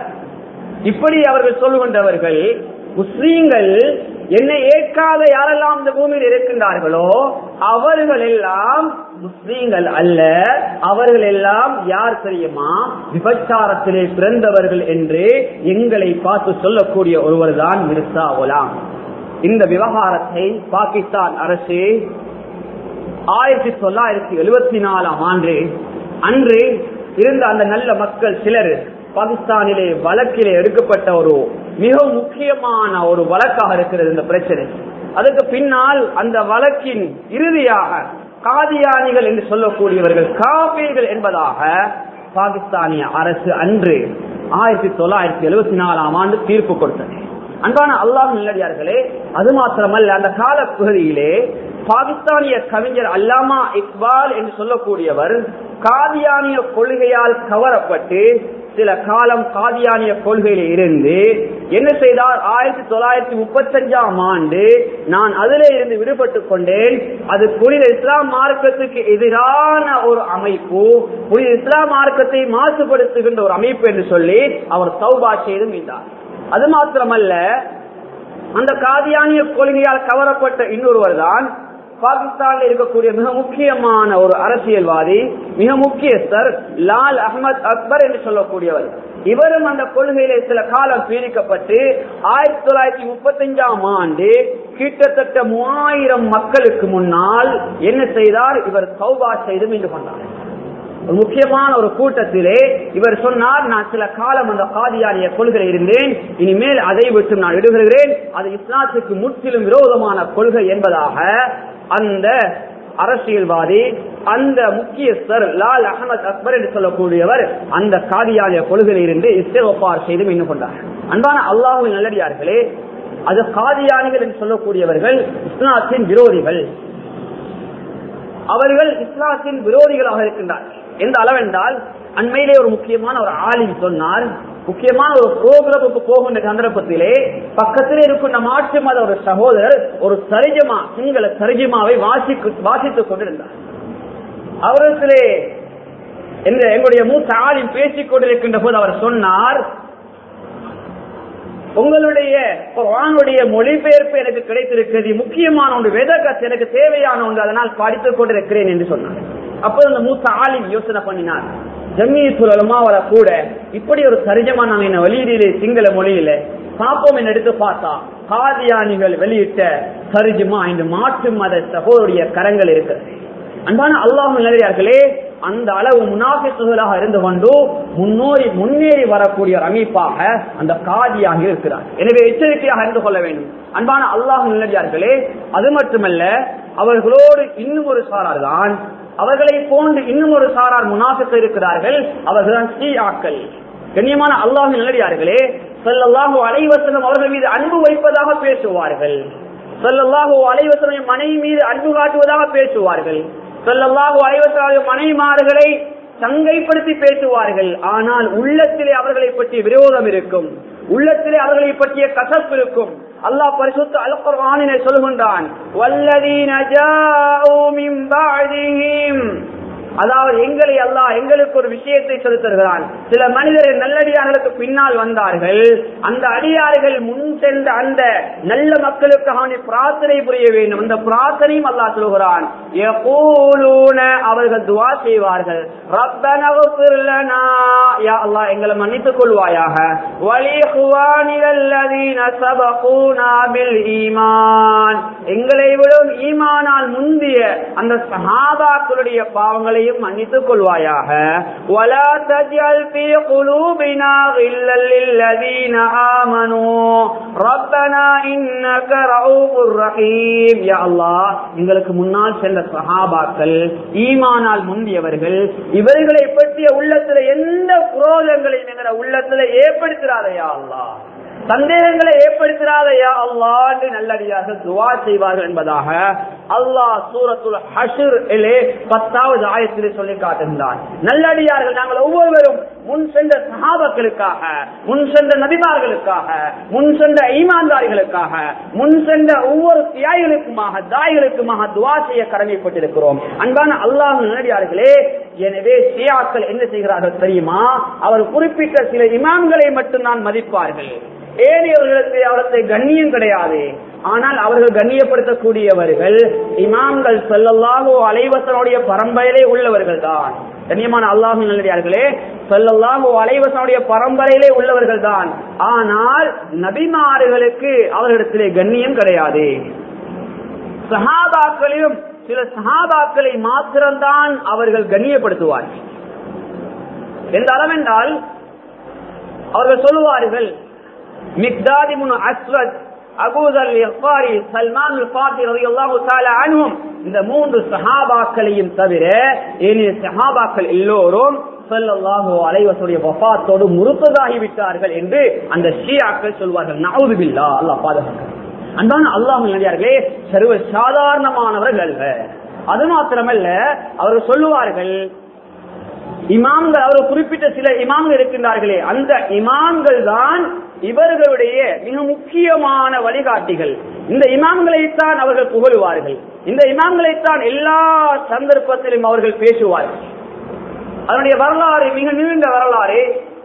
இப்படி அவர்கள் சொல்லுகின்றவர்கள் முஸ்லீம்கள் என்னை ஏற்காத யாரெல்லாம் இந்த பூமியில் இருக்கின்றார்களோ அவர்கள் எல்லாம் முஸ்லீம்கள் அல்ல அவர்கள் எல்லாம் யார் தெரியுமா விபச்சாரத்திலே பிறந்தவர்கள் என்று எங்களை பார்த்து சொல்லக்கூடிய ஒருவர் தான் மிர்சா ஒலாம் இந்த விவகாரத்தை பாகிஸ்தான் அரசு ஆயிரத்தி தொள்ளாயிரத்தி எழுபத்தி நாலாம் ஆண்டு அன்று இருந்த அந்த நல்ல மக்கள் சிலர் பாகிஸ்தானிலே வழக்கிலே எடுக்கப்பட்ட ஒரு மிக முக்கியமான ஒரு வழக்காக இருக்கிறது இந்த பிரச்சனை அதுக்கு பின்னால் அந்த வழக்கின் இறுதியாக காதியானிகள் என்று சொல்லக்கூடியவர்கள் காபீர்கள் என்பதாக பாகிஸ்தானிய அரசு அன்று ஆயிரத்தி தொள்ளாயிரத்தி எழுபத்தி நாலாம் ஆண்டு தீர்ப்பு கொடுத்தது அன்பான அல்லாஹ் நல்லடியார்களே அது மாத்திரமல்ல அந்த கால பகுதியிலே பாகிஸ்தானிய கவிஞர் அல்லாமா இக்பால் என்று சொல்லக்கூடியவர் காதியானிய கொள்கையால் கவரப்பட்டு சில காலம் காதியானிய கொள்கையில இருந்து என்ன செய்தார் ஆயிரத்தி தொள்ளாயிரத்தி முப்பத்தி அஞ்சாம் ஆண்டு நான் அதிலே இருந்து விடுபட்டு கொண்டேன் அது புனித இஸ்லாம் மார்க்கத்துக்கு எதிரான ஒரு அமைப்பு புனித இஸ்லாம் மார்க்கத்தை மாசுபடுத்துகின்ற ஒரு அமைப்பு என்று சொல்லி அவர் சௌபா செய்து மீண்டார் அது மாத்திரமல்ல அந்த காதியானிய கொள்கையால் கவரப்பட்ட இன்னொருவர் தான் பாகிஸ்தானில் இருக்கக்கூடிய மிக முக்கியமான ஒரு அரசியல்வாதி மிக முக்கியஸ்தர் லால் அஹமத் அக்பர் என்று சொல்லக்கூடியவர் இவரும் அந்த கொள்கையில சில காலம் பீடிக்கப்பட்டு ஆயிரத்தி தொள்ளாயிரத்தி முப்பத்தி அஞ்சாம் ஆண்டு கிட்டத்தட்ட மூவாயிரம் மக்களுக்கு முன்னால் என்ன செய்தார் இவர் சௌபா செய்து மீண்டு கொண்டார் ஒரு முக்கியமான ஒரு கூட்டத்திலே இவர் சொன்னார் நான் சில காலம் அந்த காதியானிய கொள்கை இருந்தேன் இனிமேல் அதை விட்டு நான் விடுகிறேன் அது இஸ்லாத்துக்கு முற்றிலும் விரோதமான கொள்கை என்பதாக அந்த அரசியல்வாதி அந்த முக்கியஸ்தர் லால் அகமது அக்பர் என்று சொல்லக்கூடியவர் அந்த காதியானிய கொள்கையில் இருந்து இஸ்தேபார் செய்து மீண்டு கொண்டார் அன்பான அல்லாஹுவின் நல்லடியார்களே அது காதியானிகள் என்று சொல்லக்கூடியவர்கள் இஸ்லாத்தின் விரோதிகள் அவர்கள் இஸ்லாத்தின் விரோதிகளாக இருக்கின்றார்கள் எந்த அளவென்றால் அண்மையிலே ஒரு முக்கியமான ஒரு ஆலிம் சொன்னார் முக்கியமான ஒரு புரோகிரமுக்கு போகின்ற சந்தர்ப்பத்திலே பக்கத்திலே இருக்கின்ற மாற்று மத ஒரு சகோதரர் ஒரு சரிஜமா சிங்கள சரிஜமாவை வாசிக்கு வாசித்துக் கொண்டிருந்தார் அவரிடத்திலே என்ற எங்களுடைய மூத்த ஆலிம் பேசிக் கொண்டிருக்கின்ற போது அவர் சொன்னார் உங்களுடைய குர்ஆனுடைய மொழிபெயர்ப்பு எனக்கு கிடைத்திருக்கிறது முக்கியமான ஒன்று வேதகத் எனக்கு தேவையான ஒன்று அதனால் படித்துக் கொண்டிருக்கிறேன் என்று சொன்னார் அப்போது அந்த மூத்த ஆலிம் யோசனை பண்ணினார் ஜம்மியத்துல் உலமாவல கூட இப்படி ஒரு தரிஜமா நாங்க என்ன வெளியீடிலே சிங்கள மொழியில பாப்போம் என்று எடுத்து பார்த்தா காதியானிகள் வெளியிட்ட தரிஜமா இந்த மாற்று மத சகோதரிய கரங்கள் இருக்கிறது அன்பான அல்லாஹ் நிலையார்களே அந்த அளவு முனாபித்துகளாக இருந்து கொண்டு முன்னோரி முன்னேறி வரக்கூடிய ஒரு அமைப்பாக அந்த காதியாக இருக்கிறார் எனவே எச்சரிக்கையாக இருந்து கொள்ள வேண்டும் அன்பான அல்லாஹ் நிலையார்களே அது மட்டுமல்ல அவர்களோடு இன்னும் ஒரு சாரார் தான் அவர்களை போன்று இன்னும் ஒரு சாரார் முனாபித்து இருக்கிறார்கள் அவர்கள்தான் ஷீஆக்கள் கண்ணியமான அல்லாஹ் நல்லடியார்களே சொல்லல்லாஹு அலைவசனம் அவர்கள் மீது அன்பு வைப்பதாக பேசுவார்கள் சொல்லல்லாஹு அலைவசனம் மனைவி மீது அன்பு காட்டுவதாக பேசுவார்கள் சொல்லல்லாஹு அலைவசனம் மனைமார்களை சங்கைப்படுத்தி பேசுவார்கள் ஆனால் உள்ளத்திலே அவர்களை பற்றிய விரோதம் இருக்கும் உள்ளத்திலே அவர்களை பற்றிய கசப்பு இருக்கும் அல்லாஹ் பரிசுத்த அல் குர்ஆனிலே சொல்கின்றான் வல்லதீன ஜாஊ மின் பஅதிஹிம் அதாவது எங்களை அல்லாஹ் எங்களுக்கு ஒரு விஷயத்தை சொல்லித் தருகிறான் சில மனிதர்கள் நல்லடியார்களுக்கு பின்னால் வந்தார்கள் அந்த அடியார்கள் முன் சென்ற அந்த நல்ல மக்களுக்கு அவனை பிரார்த்தனை புரிய வேண்டும் அந்த பிரார்த்தனையும் அல்லாஹ் சொல்கிறான் யகூலூன அவர்கள் துவா செய்வார்கள் ரப்பனா இக்ஃபிர் லனா யா அல்லாஹ் எங்களை மன்னித்துக் கொள்வாயாக வலிஹுவானில்லதீன சபகூனா பில் ஈமான் எங்களை விடும் ஈமானால் முந்திய அந்த சஹாபாக்களுடைய பாவங்களையும் மன்னித்துக் கொள்வாயாக ولا تجعل في قلوبنا غلا للذين آمنوا ربنا إنك رؤوف رحيم يا الله எங்களுக்கு முன்னால் சென்ற சஹாபாக்கள் ஈமானால் முந்தியவர்கள் இவர்களை பற்றிய உள்ளத்துல எந்த குரோதங்களையும் எங்கிற உள்ளத்துல ஏற்படுத்துறாதையா அல்லாஹ் சந்தேகங்களை ஏற்படுத்துறாதையா அல்லாஹ் என்று நல்லடியாக துவா செய்வார்கள் என்பதாக அல்லாஹ் சூரத்துல் ஹஷர் பத்தாவது ஆயத்திலே சொல்லி காட்டுகின்றான் நல்லடியார்கள் நாங்கள் ஒவ்வொருவரும் முன் சென்ற சகாபக்களுக்காக முன் சென்ற நபிமார்களுக்காக முன் சென்ற ஈமான்தாரிகளுக்காக முன் சென்ற ஒவ்வொரு தியாய்களுக்குமாக தாய்களுக்குமாக துவா செய்ய கடமைப்பட்டிருக்கிறோம் அன்பான அல்லாஹ் நல்லடியார்களே எனவே ஷியாக்கள் என்ன செய்கிறார்கள் தெரியுமா அவர் குறிப்பிட்ட சில இமாம்களை மட்டும் நான் மதிப்பார்கள் ஏனையவர்களுக்கு அவரத்தை கண்ணியம் கிடையாது ஆனால் அவர்கள் கண்ணியப்படுத்தக்கூடியவர்கள் இமாம்கள் செல்லல்லாகோ அலைவசனுடைய பரம்பரையிலே உள்ளவர்கள் தான் கண்ணியமான அல்லாஹு நல்லடியார்களே செல்லல்லாகோ அலைவசனுடைய பரம்பரையிலே உள்ளவர்கள் தான் ஆனால் நபிமார்களுக்கு அவர்களிடத்திலே கண்ணியம் கிடையாது சஹாபாக்களிலும் சில சஹாபாக்களை மாத்திரம்தான் அவர்கள் கண்ணியப்படுத்துவார்கள் எந்த அளவென்றால் அவர்கள் சொல்லுவார்கள் மிக்தாதி முனு அஸ்வத் அபூதல் இஃபாரி சல்மான் ஃபாத்தி ரலியல்லாஹு தஆலா அன்ஹும் இந்த மூன்று சஹாபாக்களையும் தவிர ஏனைய சஹாபாக்கள் எல்லோரும் ஸல்லல்லாஹு அலைஹி வஸல்லம் வஃபாத்தோடு முறுத்ததாகி விட்டார்கள் என்று அந்த ஷியாக்கள் சொல்வார்கள் நவுது பில்லாஹ் அல்லாஹ் பாதுகாக்க அன்பான அல்லாஹ் நல்லடியார்களே சர்வ சாதாரணமானவர்கள் அல்ல அது மாத்திரமல்ல அவர்கள் சொல்லுவார்கள் இமாம்கள் அவர் குறிப்பிட்ட சில இமாம்கள் இருக்கின்றார்களே அந்த இமாம்கள் தான் இவர்களுடைய மிக முக்கியமான வழிகாட்டிகள் இந்த இமாம்களைத்தான் அவர்கள் புகழுவார்கள் இந்த இமாம்களைத்தான் எல்லா சந்தர்ப்பத்திலும் அவர்கள் பேசுவார்கள் அதனுடைய வரலாறு மிக நீண்ட வரலாறு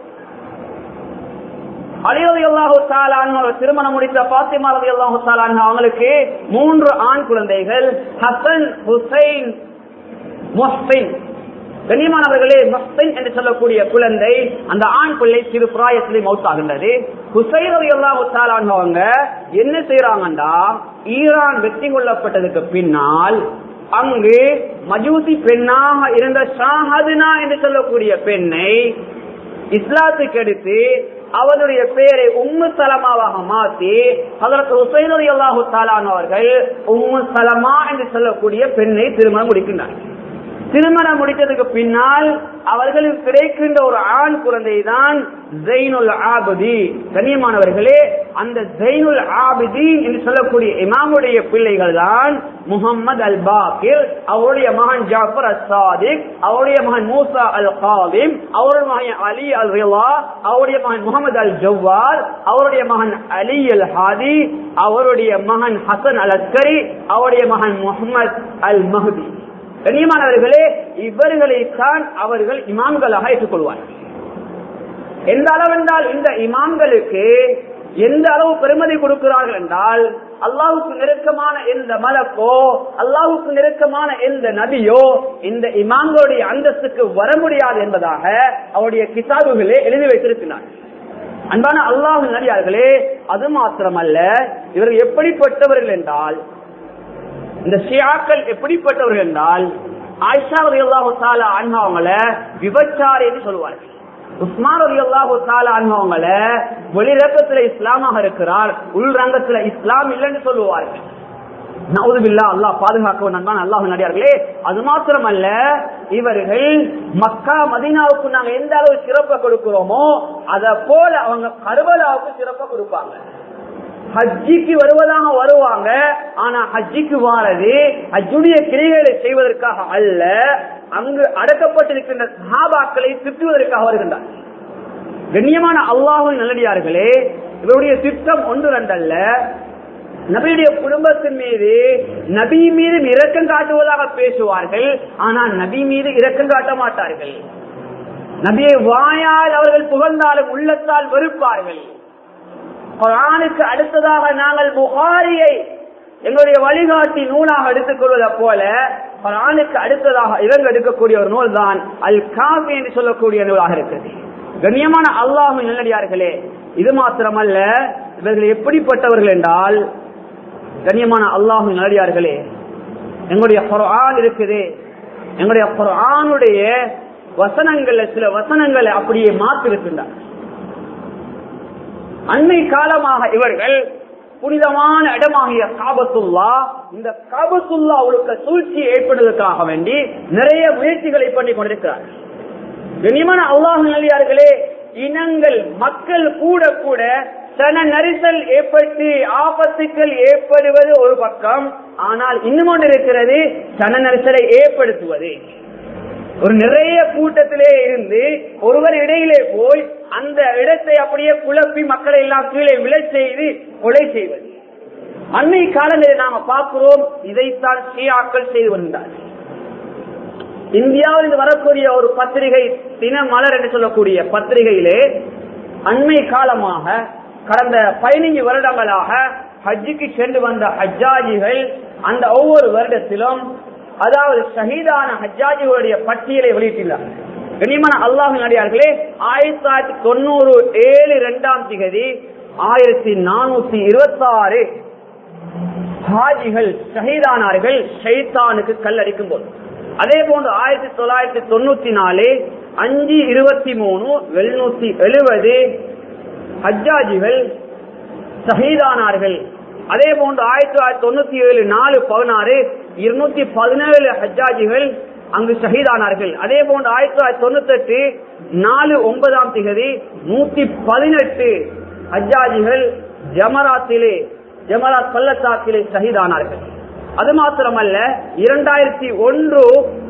அலிரதி அல்லாஹு தாலான் திருமணம் முடித்த பாத்திமா ரதி அல்லாஹு தாலான் அவங்களுக்கு மூன்று ஆண் குழந்தைகள் ஹசன் ஹுசைன் முஹ்சின் கண்ணியமானவர்களே மஸ்தின் என்று சொல்லக்கூடிய குழந்தை அந்த ஆண் பிள்ளை சிறு பிராயத்திலே மௌத்தாகின்றது ஹுசைன் ரவி அவங்க என்ன செய்யறாங்கண்டா ஈரான் வெற்றி கொள்ளப்பட்டதுக்கு பின்னால் அங்கு மஜூசி பெண்ணாக இருந்த ஷாஹதுனா என்று சொல்லக்கூடிய பெண்ணை இஸ்லாத்துக்கு எடுத்து அவருடைய பெயரை உம்மு சலமாவாக மாற்றி அதற்கு ஹுசைன் அலி அல்லாஹு அவர்கள் உம்மு சலமா என்று சொல்லக்கூடிய பெண்ணை திருமணம் முடிக்கின்றார் திருமணம் முடித்ததுக்கு பின்னால் அவர்களுக்கு கிடைக்கின்ற ஒரு ஆண் குழந்தை தான் ஜெயினுல் ஆபதி கண்ணியமானவர்களே அந்த ஜெயினுல் ஆபிதி என்று சொல்லக்கூடிய இமாமுடைய பிள்ளைகள் தான் முகமது அல் பாக்கிர் அவருடைய மகன் ஜாஃபர் அல் சாதிக் அவருடைய மகன் மூசா அல் காலிம் அவருடைய மகன் அலி அல் ரிலா அவருடைய மகன் முகமது அல் ஜவ்வார் அவருடைய மகன் அலி அல் ஹாதி அவருடைய மகன் ஹசன் அல் அஸ்கரி அவருடைய மகன் முகமது அல் மஹதி கண்ணியமானவர்களே இவர்களைத்தான் அவர்கள் இமாம்களாக ஏற்றுக்கொள்வார்கள் எந்த அளவென்றால் இந்த இமாம்களுக்கு எந்த அளவு பெருமதி கொடுக்கிறார்கள் என்றால் அல்லாவுக்கு நெருக்கமான எந்த மலக்கோ அல்லாவுக்கு நெருக்கமான எந்த நபியோ இந்த இமாம்களுடைய அந்தஸ்துக்கு வர முடியாது என்பதாக அவருடைய கிதாபுகளே எழுதி வைத்திருக்கிறார் அன்பான அல்லாஹு நடிகார்களே அது மாத்திரமல்ல இவர்கள் எப்படிப்பட்டவர்கள் என்றால் இந்த ஷியாக்கள் எப்படிப்பட்டவர்கள் என்றால் ஆயிஷா ரவி அல்லாஹு தாலா அவங்கள விபச்சாரி என்று சொல்லுவார்கள் உஸ்மான் ரவி அல்லாஹு தாலா அவங்கள வெளிரங்கத்துல இஸ்லாமாக இருக்கிறார் உள் ரங்கத்துல இஸ்லாம் இல்லைன்னு சொல்லுவார்கள் நவுதுபில்லா அல்லாஹ் பாதுகாக்க நண்பான் அல்லாஹ் நடிகார்களே அது மாத்திரமல்ல இவர்கள் மக்கா மதீனாவுக்கு நாங்க எந்த அளவு சிறப்பை கொடுக்கிறோமோ அத போல அவங்க கருவலாவுக்கு சிறப்பை கொடுப்பாங்க ஹஜ்ஜிக்கு வருவதாக வருவாங்க ஆனா ஹஜ்ஜிக்கு வாரது ஹஜ்ஜுடைய கிரிகளை செய்வதற்காக அல்ல அங்கு அடக்கப்பட்டிருக்கின்ற சஹாபாக்களை திட்டுவதற்காக வருகின்றார் கண்ணியமான அல்லாஹின் நல்லடியார்களே இவருடைய திட்டம் ஒன்று ரெண்டல்ல நபியுடைய குடும்பத்தின் மீது நபி மீது இரக்கம் காட்டுவதாக பேசுவார்கள் ஆனால் நபி மீது இரக்கம் காட்ட மாட்டார்கள் நபியை வாயால் அவர்கள் புகழ்ந்தாலும் உள்ளத்தால் வெறுப்பார்கள் குரானுக்கு அடுத்ததாக நாங்கள் புகாரியை எங்களுடைய வழிகாட்டி நூலாக எடுத்துக் கொள்வதை போல குரானுக்கு அடுத்ததாக இறங்க எடுக்கக்கூடிய ஒரு நூல் தான் அல் காபி என்று சொல்லக்கூடிய நூலாக இருக்கிறது கண்ணியமான அல்லாஹு நல்லடியார்களே இது மாத்திரமல்ல இவர்கள் எப்படிப்பட்டவர்கள் என்றால் கண்ணியமான அல்லாஹு நல்லடியார்களே எங்களுடைய குரான் இருக்குது எங்களுடைய குரானுடைய வசனங்கள்ல சில வசனங்களை அப்படியே மாற்றி இருக்கின்றார் அன்னை காலமாக இவர்கள் புனிதமான இடமாகிய காபத்துல்லா இந்த காபத்துல்லா அவளுக்கு சூழ்ச்சி ஏற்படுவதற்காக வேண்டி நிறைய முயற்சிகளை பண்ணி கொண்டிருக்கிறார் கண்ணியமான அல்லாஹ் நல்லியார்களே இனங்கள் மக்கள் கூட கூட சன நெரிசல் ஏற்பட்டு ஆபத்துக்கள் ஏற்படுவது ஒரு பக்கம் ஆனால் இன்னும் ஒன்று இருக்கிறது சன நெரிசலை ஏற்படுத்துவது ஒரு நிறைய கூட்டத்திலே இருந்து ஒருவர் இடையிலே போய் அந்த இடத்தை அப்படியே குழப்பி மக்களை எல்லாம் கீழே விழ செய்து கொலை செய்வது அன்னை காலங்களில் நாம பார்க்கிறோம் இதைத்தான் ஷியாக்கள் செய்து வருகிறார்கள் இந்தியாவில் வரக்கூடிய ஒரு பத்திரிகை தினமலர் என்று சொல்லக்கூடிய பத்திரிகையிலே அண்மை காலமாக கடந்த பதினைஞ்சு வருடங்களாக ஹஜ்ஜுக்கு சென்று வந்த ஹஜ்ஜாஜிகள் அந்த ஒவ்வொரு வருடத்திலும் அதாவது ஷஹீதான ஹஜ்ஜாஜிகளுடைய பட்டியலை வெளியிட்டுள்ளார்கள் கண்ணியமான அல்லாஹ் நடிகார்களே ஆயிரத்தி தொள்ளாயிரத்தி தொண்ணூறு ஏழு இரண்டாம் திகதி ஆயிரத்தி நானூத்தி இருபத்தி ஆறு ஹாஜிகள் ஷஹீதானார்கள் ஷைத்தானுக்கு கல்லடிக்கும் போது அதே போன்று ஆயிரத்தி தொள்ளாயிரத்தி தொண்ணூத்தி நாலு அஞ்சு இருபத்தி மூணு எழுநூத்தி எழுபது ஹஜ்ஜாஜிகள் ஷஹீதானார்கள் அதே போன்று ஆயிரத்தி தொள்ளாயிரத்தி தொண்ணூத்தி ஏழு நாலு பதினாறு இருநூத்தி பதினேழு ஹஜ்ஜாஜிகள் அங்கு ஷஹீதானார்கள் அதே போன்று ஆயிரத்தி தொள்ளாயிரத்தி தொண்ணூத்தி எட்டு நாலு ஒன்பதாம் திகதி நூத்தி பதினெட்டு ஹஜ்ஜாஜிகள் ஜமராத்திலே ஜமராத் பள்ளத்தாக்கிலே ஷஹீதானார்கள் அது மாத்திரமல்ல இரண்டாயிரத்தி ஒன்று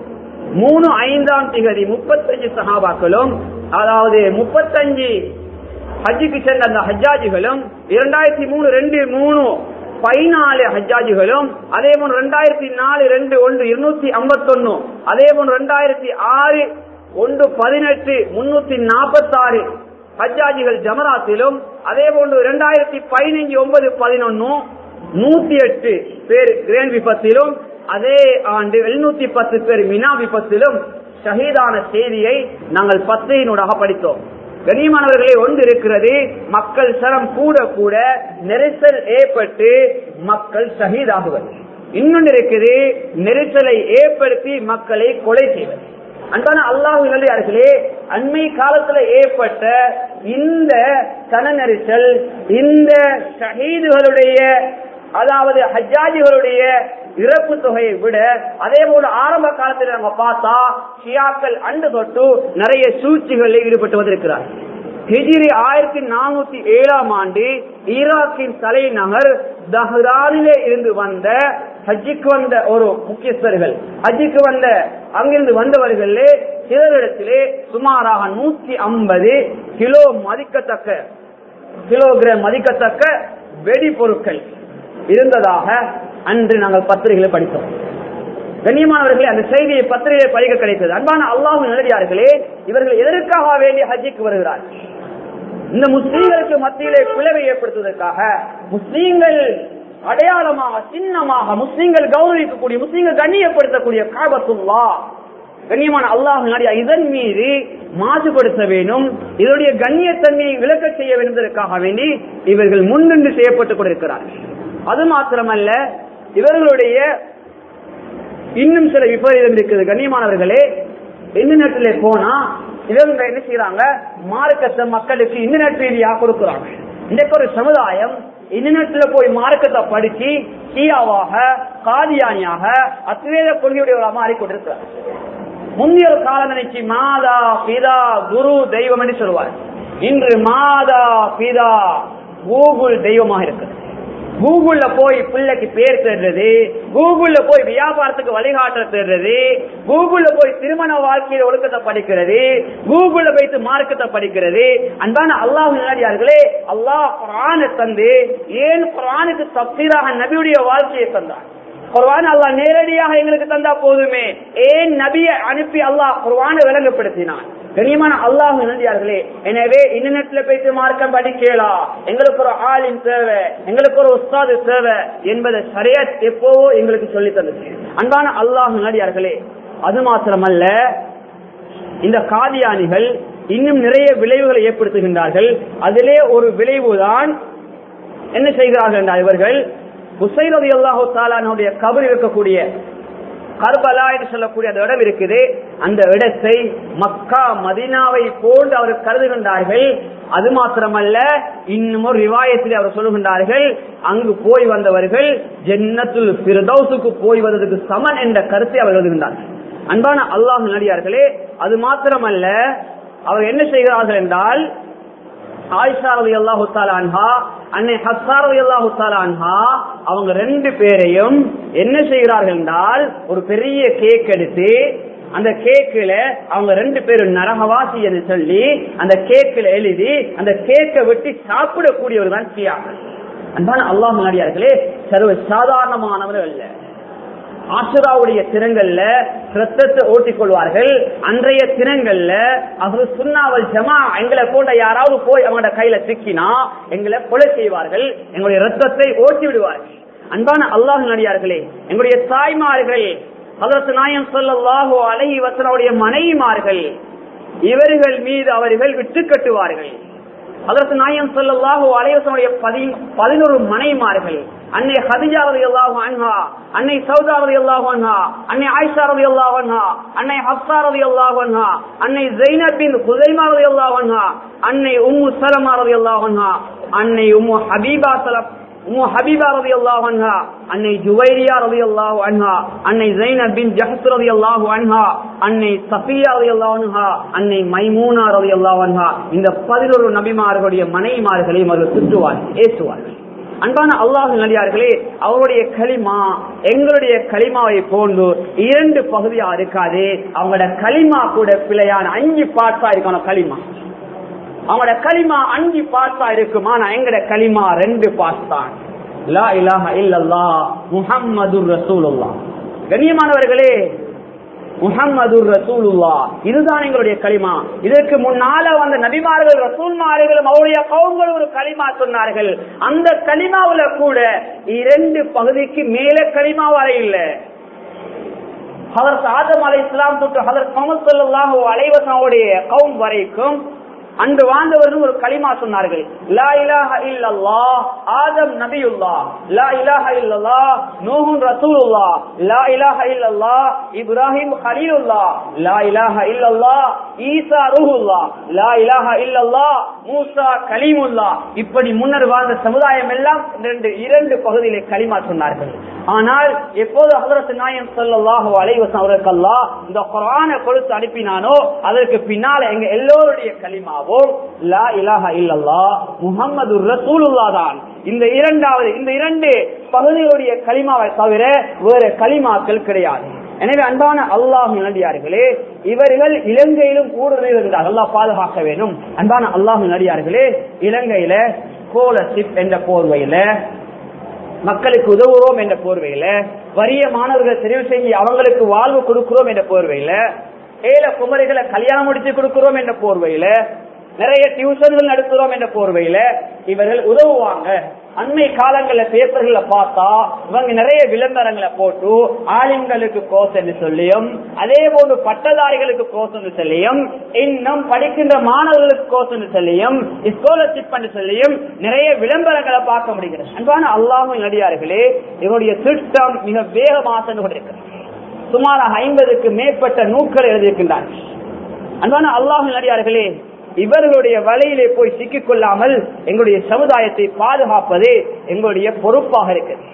மூணு ஐந்தாம் திகதி முப்பத்தஞ்சு சஹாபாக்களும் அதாவது முப்பத்தஞ்சு ஹஜ்ஜுக்கு சென்ற அந்த ஹஜ்ஜாஜிகளும் இரண்டாயிரத்தி மூணு ரெண்டு மூணு பதினாலு ஹஜ்ஜாஜிகளும் அதே போன்று ரெண்டாயிரத்தி நாலு ரெண்டு ஒன்று இருநூத்தி ஐம்பத்தொன்னு அதே போன்று ரெண்டாயிரத்தி ஆறு ஒன்று பதினெட்டு முன்னூத்தி நாற்பத்தி ஆறு ஹஜ்ஜாஜிகள் ஜமராத்திலும் அதே போன்று இரண்டாயிரத்தி பதினைஞ்சு ஒன்பது பதினொன்னு நூத்தி எட்டு பேர் கிரேன் விபத்திலும் அதே ஆண்டு எழுநூத்தி பத்து பேர் மினா விபத்திலும் ஷஹீதான செய்தியை நாங்கள் பத்தையினூடாக படித்தோம் கண்ணியமானவர்களே ஒன்று இருக்கிறது மக்கள் சரம் கூட கூட நெரிசல் ஏற்பட்டு மக்கள் ஷஹீதாகுவது இன்னொன்று இருக்குது நெரிசலை ஏற்படுத்தி மக்களை கொலை செய்வது அன்பான அல்லாஹு நல்லே அண்மை காலத்துல ஏற்பட்ட இந்த சன நெரிசல் இந்த ஷஹீதுகளுடைய அதாவது ஹஜ்ஜாஜிகளுடைய இறப்பு தொகையை விட அதே போல ஆரம்ப காலத்தில் நம்ம பார்த்தா ஷியாக்கள் அண்டு தொட்டு நிறைய சூழ்ச்சிகளில் ஈடுபட்டு வந்திருக்கிறார் ஹிஜிரி ஆயிரத்தி நானூத்தி ஏழாம் ஆண்டு ஈராக்கின் தலைநகர் தஹ்ரானிலே இருந்து வந்த ஹஜ்ஜிக்கு வந்த ஒரு முக்கியஸ்தர்கள் ஹஜ்ஜிக்கு வந்த அங்கிருந்து வந்தவர்களே சிலரிடத்திலே சுமாராக நூத்தி ஐம்பது கிலோ மதிக்கத்தக்க கிலோகிராம் மதிக்கத்தக்க வெடிபொருட்கள் இருந்ததாக அன்று நாங்கள் பத்திரிகைகளை படித்தோம் கண்ணியமானவர்களே அந்த செய்தியை பத்திரிகை படிக்க கிடைத்தது அன்பான அல்லாஹு நிலடியார்களே இவர்கள் எதற்காக வேண்டிய ஹஜ்ஜிக்கு வருகிறார்கள் இந்த முஸ்லீம்களுக்கு மத்தியிலே பிளவை ஏற்படுத்துவதற்காக முஸ்லீம்கள் அடையாளமாக சின்னமாக முஸ்லீம்கள் கௌரவிக்கக்கூடிய முஸ்லீம்கள் கண்ணியப்படுத்தக்கூடிய காபத்துல்லா கண்ணியமான அல்லாஹ் நாடியா இதன் மீது மாசுபடுத்த வேண்டும் இதனுடைய கண்ணியத்தன்மையை விளக்க செய்ய வேண்டும் என்பதற்காக வேண்டி இவர்கள் முன்னின்று செய்யப்பட்டுக் கொண்டிருக்கிறார்கள் அது மாத்திரமல்ல இவர்களுடைய இன்னும் சில விபரீதம் இருக்குது கண்ணியமானவர்களே இன்டர்நெட்ல போனா இவங்க என்ன செய்யறாங்க மார்க்கத்தை மக்களுக்கு இன்டர்நெட் ரீதியா கொடுக்குறாங்க இன்றைக்கு ஒரு சமுதாயம் இன்டர்நெட்ல போய் மார்க்கத்தை படிச்சு ஷியாவாக காதியானியாக அத்வேத கொள்கையுடைய மாறி கொண்டிருக்கிறார் முந்தைய ஒரு காலம் நினைச்சு மாதா பிதா குரு தெய்வம் என்று சொல்லுவார் இன்று மாதா பிதா கூகுள் தெய்வமாக இருக்கிறது கூகுள்ல போய் பிள்ளைக்கு பேர் தேடுறது கூகுள்ல போய் வியாபாரத்துக்கு வழிகாட்ட தேடுறது கூகுள்ல போய் திருமண வாழ்க்கையில ஒழுக்கத்தை படிக்கிறது கூகுள்ல வைத்து மார்க்கத்தை படிக்கிறது அன்பான அல்லாஹ் நிலையார்களே அல்லாஹ் குரானை தந்து ஏன் குரான் குர்ஆனுக்கு தப்சீராக நபியுடைய வாழ்க்கையை தந்தார் குர்ஆன் அல்லாஹ் நேரடியாக எங்களுக்கு தந்தா போதுமே ஏன் நபியை அனுப்பி அல்லாஹ் குர்ஆனை விளங்கப்படுத்தினான் கண்ணியமான அல்லாஹ் நந்தியார்களே எனவே இன்டர்நெட்ல போயிட்டு மார்க்கம் படிக்கலாம் எங்களுக்கு ஒரு ஆளின் தேவை எங்களுக்கு ஒரு உஸ்தாது தேவை என்பதை சரியாத் எப்போவோ எங்களுக்கு சொல்லி தந்தது அன்பான அல்லாஹ் நடிகார்களே அது மாத்திரமல்ல இந்த காதியானிகள் இன்னும் நிறைய விளைவுகளை ஏற்படுத்துகின்றார்கள் அதிலே ஒரு விளைவுதான் என்ன செய்கிறார்கள் என்றால் இவர்கள் ஹுசைன் ரதி அல்லாஹு தாலானுடைய கபர் இருக்கக்கூடிய கர்பலா என்று சொல்லக்கூடிய அந்த இடம் இருக்குது அந்த இடத்தை மக்கா மதினாவை போன்று அவர் கருதுகின்றார்கள் அது மாத்திரமல்ல இன்னும் ஒரு ரிவாயத்தில் அவர் சொல்லுகின்றார்கள் அங்கு போய் வந்தவர்கள் ஜென்னத்துல் பிரதௌசுக்கு போய் வந்ததுக்கு சமன் என்ற கருத்தை அவர் எழுதுகின்றார்கள் அன்பான அல்லாஹ் நடிகார்களே அது மாத்திரமல்ல அவர் என்ன செய்கிறார்கள் என்றால் ஆயிஷா ரவி அல்லாஹு அன்ஹா அன்னை ஹஸ்ஸா ரவி அல்லாஹு அன்ஹா அவங்க ரெண்டு பேரையும் என்ன செய்கிறார்கள் என்றால் ஒரு பெரிய கேக் எடுத்து அந்த கேக்குல அவங்க ரெண்டு பேரும் நரகவாசி என்று சொல்லி அந்த கேக்குல எழுதி அந்த கேக்கை வெட்டி சாப்பிடக்கூடியவர் தான் சியாக்கள் அன்பான அல்லாஹ் நாடியார்களே சர்வ சாதாரணமானவர் அல்ல ஆசுராவுடைய தினங்கள்ல ரத்தத்தை ஓட்டிக் கொள்வார்கள் அன்றைய தினங்கள்ல அவர் சுண்ணாவல் ஜமா எங்களை போன்ற யாராவது போய் அவங்களோட கையில சிக்கினா எங்களை கொலை செய்வார்கள் எங்களுடைய ரத்தத்தை ஓட்டி விடுவார்கள் அன்பான அல்லாஹ் நடிகார்களே எங்களுடைய தாய்மார்கள் அதற்கு நாயம் சொல்லல்லாஹோ அழகி வசனுடைய மனைவிமார்கள் இவர்கள் மீது அவர்கள் விட்டு கட்டுவார்கள் அதற்கு நாயம் சொல்லல்லாஹோ அலைவசனுடைய பதினோரு மனைமார்கள் அன்னை ஹதிஜா ரதி அல்லாஹு அன்ஹா அன்னை சௌதா ரதி அல்லாஹு அன்ஹா அன்னை ஆயிஷா ரதி அல்லாஹு அன்ஹா அன்னை ஹப்சா ரதி அல்லாஹு அன்ஹா அன்னை ஜைனப் பின் ஹுதைமா ரதி அல்லாஹு அன்ஹா அன்னை உம்மு சலமா ரதி அல்லாஹு அன்ஹா அன்னை உம்மு ஹபீபா சலம் உம்மு ஹபீபா ரதி அல்லாஹு அன்ஹா அன்னை ஜுவைரியா ரதி அல்லாஹு அன்ஹா அன்னை ஜைனப் பின் ஜஹத் ரதி அல்லாஹு அன்ஹா அன்னை சஃபியா ரதி அல்லாஹு அன்ஹா அன்னை மைமூனா ரதி அல்லாஹு அன்ஹா இந்த பதினொரு நபிமார்களுடைய மனைவிமார்களையும் அவர்கள் சுற்றுவார்கள் ஏற்றுவார்கள் அன்பான அல்லாஹ் நடிகார்களே அவருடைய களிமா எங்களுடைய களிமாவை போன்று இரண்டு பகுதியா இருக்காது அவங்களோட களிமா கூட பிழையான அஞ்சு பாட்டா இருக்கணும் களிமா அவங்களோட களிமா அஞ்சு பாட்டா இருக்குமா நான் எங்கட களிமா ரெண்டு பாஸ் தான் லா இலாஹ இல்லல்லா முஹம்மது ரசூலுல்லா கண்ணியமானவர்களே முஹம்மது ரசூலுல்லா இதுதான் எங்களுடைய களிமா இதற்கு முன்னால வந்த நபிமார்கள் ரசூல்மார்களும் அவருடைய கவுங்களும் ஒரு களிமா சொன்னார்கள் அந்த களிமாவுல கூட இரண்டு பகுதிக்கு மேல களிமா வர இல்லை ஹதரத் ஆதம் அலை இஸ்லாம் தொட்டு ஹதரத் முகமது சல்லாஹூ அலைவசனுடைய கவுன் வரைக்கும் அன்று வாழ்ந்தவர்கள் ஒரு களிமா சொன்னார்கள் லா இலாஹ இல்லல்லா ஆதம் நபியுல்லா லா இலாஹ இல்லல்லா நூஹுன் ரசூலுல்லா லா இலாஹ இல்லல்லா இப்ராஹிம் ஹலீலுல்லா லா இலாஹ இல்லல்லா ஈசா ரூஹுல்லா லா இலாஹ இல்லல்லா மூசா கலீமுல்லா இப்படி முன்னர் வாழ்ந்த சமுதாயம் எல்லாம் ரெண்டு இரண்டு பகுதியிலே களிமா சொன்னார்கள் ஆனால் எப்போது ஹதரத் நாயம் ஸல்லல்லாஹு அலைஹி வஸல்லம் அவர்களுக்கெல்லாம் இந்த குர்ஆனை கொடுத்து அனுப்பினானோ அதற்கு பின்னால எங்க எல்லோருடைய களிமாவும் லா இலாஹ இல்லல்லாஹ் முஹம்மது ரசூலுல்லாஹ் தான் இந்த இரண்டாவது இந்த இரண்டு பகுதிகளுடைய களிமாவை தவிர வேற களிமாக்கள் கிடையாது எனவே அன்பான அல்லாஹ் நடிகார்களே இவர்கள் இலங்கையிலும் கூடுதல் இருந்தார் அல்லாஹ் பாதுகாக்க வேண்டும் அன்பான அல்லாஹ் நடிகார்களே இலங்கையில கோலசிப் என்ற போர்வையில மக்களுக்கு உதவுறோம் என்ற போர்வையில வறிய மாணவர்கள் தெரிவு செஞ்சு அவங்களுக்கு வாழ்வு கொடுக்கிறோம் என்ற போர்வையில ஏழை குமரிகளை கல்யாணம் முடிச்சு கொடுக்கிறோம் என்ற போர்வையில நிறைய டியூஷன்கள் நடத்துறோம் என்ற போர்வையில இவர்கள் உதவுவாங்க அண்மை காலங்கள்ல பேப்பர்கள பார்த்தா இவங்க நிறைய விளம்பரங்களை போட்டு ஆலிம்களுக்கு கோர்ஸ் என்று சொல்லியும் அதே போன்று பட்டதாரிகளுக்கு கோர்ஸ் என்று சொல்லியும் இன்னும் படிக்கின்ற மாணவர்களுக்கு கோர்ஸ் என்று சொல்லியும் ஸ்காலர்ஷிப் என்று சொல்லியும் நிறைய விளம்பரங்களை பார்க்க முடிகிறது அன்பான அல்லாஹும் நடிகார்களே இவருடைய திட்டம் மிக வேகமாக சென்று கொண்டிருக்கிறது சுமார் ஐம்பதுக்கு மேற்பட்ட நூக்கள் எழுதியிருக்கின்றார்கள் அன்பான அல்லாஹும் நடிகார்களே இவர்களுடைய வலையிலே போய் சிக்கிக் கொள்ளாமல் எங்களுடைய சமுதாயத்தை பாதுகாப்பது எங்களுடைய பொறுப்பாக இருக்குது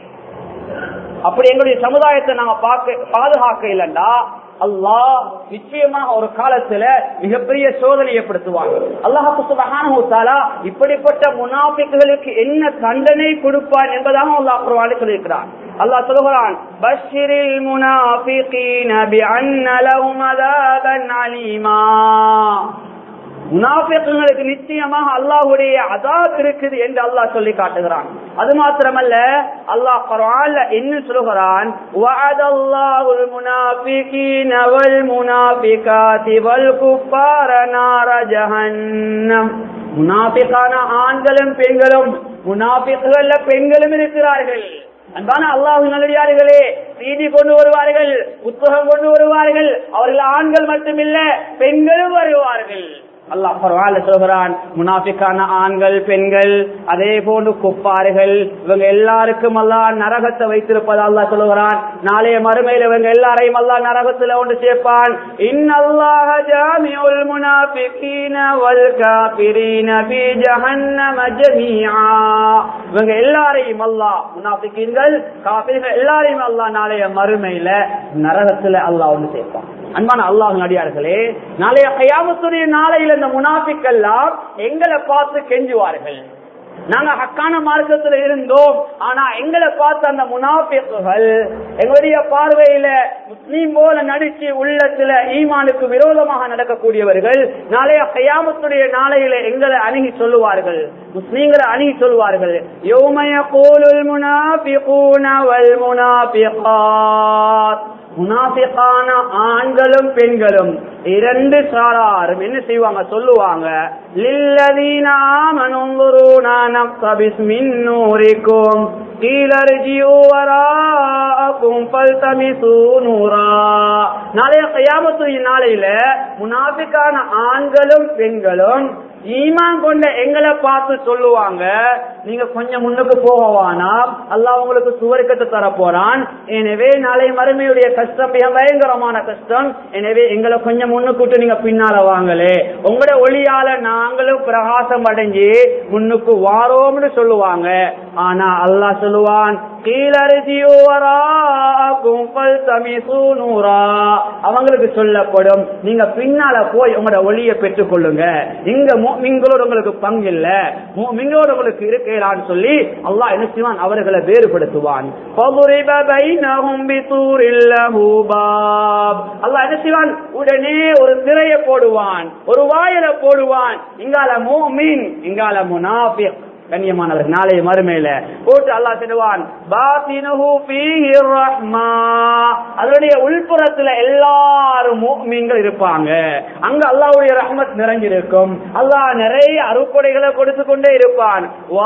அப்படி எங்களுடைய சமுதாயத்தை நாங்க பார்க்க பாதுகாக்க இல்லைண்டா அல்லாஹ் நிச்சயமாக ஒரு காலத்துல மிகப்பெரிய சோதனை ஏற்படுத்துவாங்க அல்லாஹாலா இப்படிப்பட்ட முனாபிக்குகளுக்கு என்ன தண்டனை கொடுப்பான் என்பதாக அல்லாஹ் குர்ஆனில் சொல்லியிருக்கிறான் அல்லாஹ் சொல்லுகிறான் பஷிரில் முனாஃபிகீன பிஅன்ன லஹும் அஸாபன் அலீமா முனாஃபிக்குகளுக்கு நிச்சயமாக அல்லாஹ்வுடைய அதாப் இருக்குது என்று அல்லாஹ் சொல்லி காட்டுகிறான் அது மாத்திரமல்ல அல்லாஹ் குர்ஆன்ல என்ன சொல்கிறான் வஅதல்லாஹுல் முனாஃபிகீன வல் முனாஃபிகாத்தி வல் குஃபார நார ஜஹன்னம் முனாஃபிகான ஆண்களும் பெண்களும் முனாஃபிக்குகள்ல பெண்களும் இருக்கிறார்கள் அன்பான அல்லாஹ் நல்லடியார்களே செய்தி கொண்டு வருவார்கள் புத்தகம் கொண்டு வருவார்கள் அவர்கள் ஆண்கள் மட்டுமில்ல பெண்களும் வருவார்கள் அல்லாஹ் பரவாயில்ல சொல்கிறான் முனாஃபிக்கான ஆண்கள் பெண்கள் அதே போன்று குப்பார்கள் இவங்க எல்லாருக்கும் அல்லாஹ் நரகத்தை வைத்திருப்பது அல்லாஹ் சொல்லுகிறான் நாளைய மறுமையில் இவங்க எல்லாரையும் அல்லாஹ் நரகத்துல ஒன்று சேர்ப்பான் இன்னல்லாஹ ஜாமிஉல் முனாஃபிகீன வல் காஃபிரீன ஃபீ ஜஹன்னம ஜமீஆ இவங்க எல்லாரையும் அல்லாஹ் முனாஃபிகீன்கள் காஃபிர்கள் எல்லாரையும் அல்லாஹ் நாளைய மறுமையில நரகத்துல அல்லாஹ் ஒன்று சேர்ப்பான் அன்பான அல்லாஹ் அடியார்களே நாளைய கயாமத்துடைய நாளையில இந்த முனாஃபிக்கெல்லாம் எங்களை பார்த்து கெஞ்சுவார்கள் நாங்க ஹக்கான மார்க்கத்துல இருந்தோம் ஆனா எங்களை பார்த்து அந்த முனாஃபிக்குகள் எங்களுடைய பார்வையில முஸ்லீம் போல நடிச்சு உள்ளத்துல ஈமானுக்கு விரோதமாக நடக்கக்கூடியவர்கள் நாளைய கயாமத்துடைய நாளையில எங்களை அணுகி சொல்லுவார்கள் முஸ்லீம்களை அணுகி சொல்லுவார்கள் யோமய கோலுல் முனாஃபிகூன வல் முனாஃபிகாத் முனாஃபிகான ஆண்களும் பெண்களும் இரண்டு சாராரும் என்ன செய்வாங்க சொல்லுவாங்க லில்லதீன ஆமனுங்குருனா நக்தபிஸ் மின் நூரிக்கும் கீழர்ஜியூ வராக்கும் பல்தமிசு நூரா நாளைய கயாமத்து நாளையில முனாஃபிக்கான ஆண்களும் பெண்களும் ஈமான் கொண்ட எங்களை பார்த்து சொல்லுவாங்க நீங்க கொஞ்சம் முன்னுக்கு போகவானா அல்லாஹ் உங்களுக்கு சுவர்க்கத்தை தர போறான் எனவே நாளை மறுமையுடைய கஷ்டம் மிக பயங்கரமான கஷ்டம் எனவே எங்களை கொஞ்சம் முன்னுக்கு நீங்க பின்னால வாங்களே உங்களோட ஒளியால நாங்களும் பிரகாசம் அடைஞ்சு முன்னுக்கு வாரோம்னு சொல்லுவாங்க ஆனா அல்லாஹ் சொல்லுவான் அவங்களுக்கு சொல்லப்படும் நீங்க பின்னால போய் உங்களோட ஒளியை பெற்றுக் கொள்ளுங்க இங்க மீன்களோட உங்களுக்கு பங்கு இல்ல மீன்களோட உங்களுக்கு இருக்கலான்னு சொல்லி அல்லாஹ் என்ன செய்வான் அவர்களை வேறுபடுத்துவான் அல்லாஹ் என்ன செய்வான் உடனே ஒரு திரைய போடுவான் ஒரு வாயில போடுவான் இங்கால மீன் இங்கால முனாஃபிக் கண்ணியமானவர் நாளைய மறுமையில போட்டு அல்லா சொல்லுவான் அதனுடைய உள்புறத்துல எல்லாரும் மீன்கள் இருப்பாங்க அங்க அல்லாவுடைய ரஹ்மத் நிறைஞ்சிருக்கும் அல்லாஹ் நிறைய அறுப்படைகளை கொடுத்து கொண்டே இருப்பான்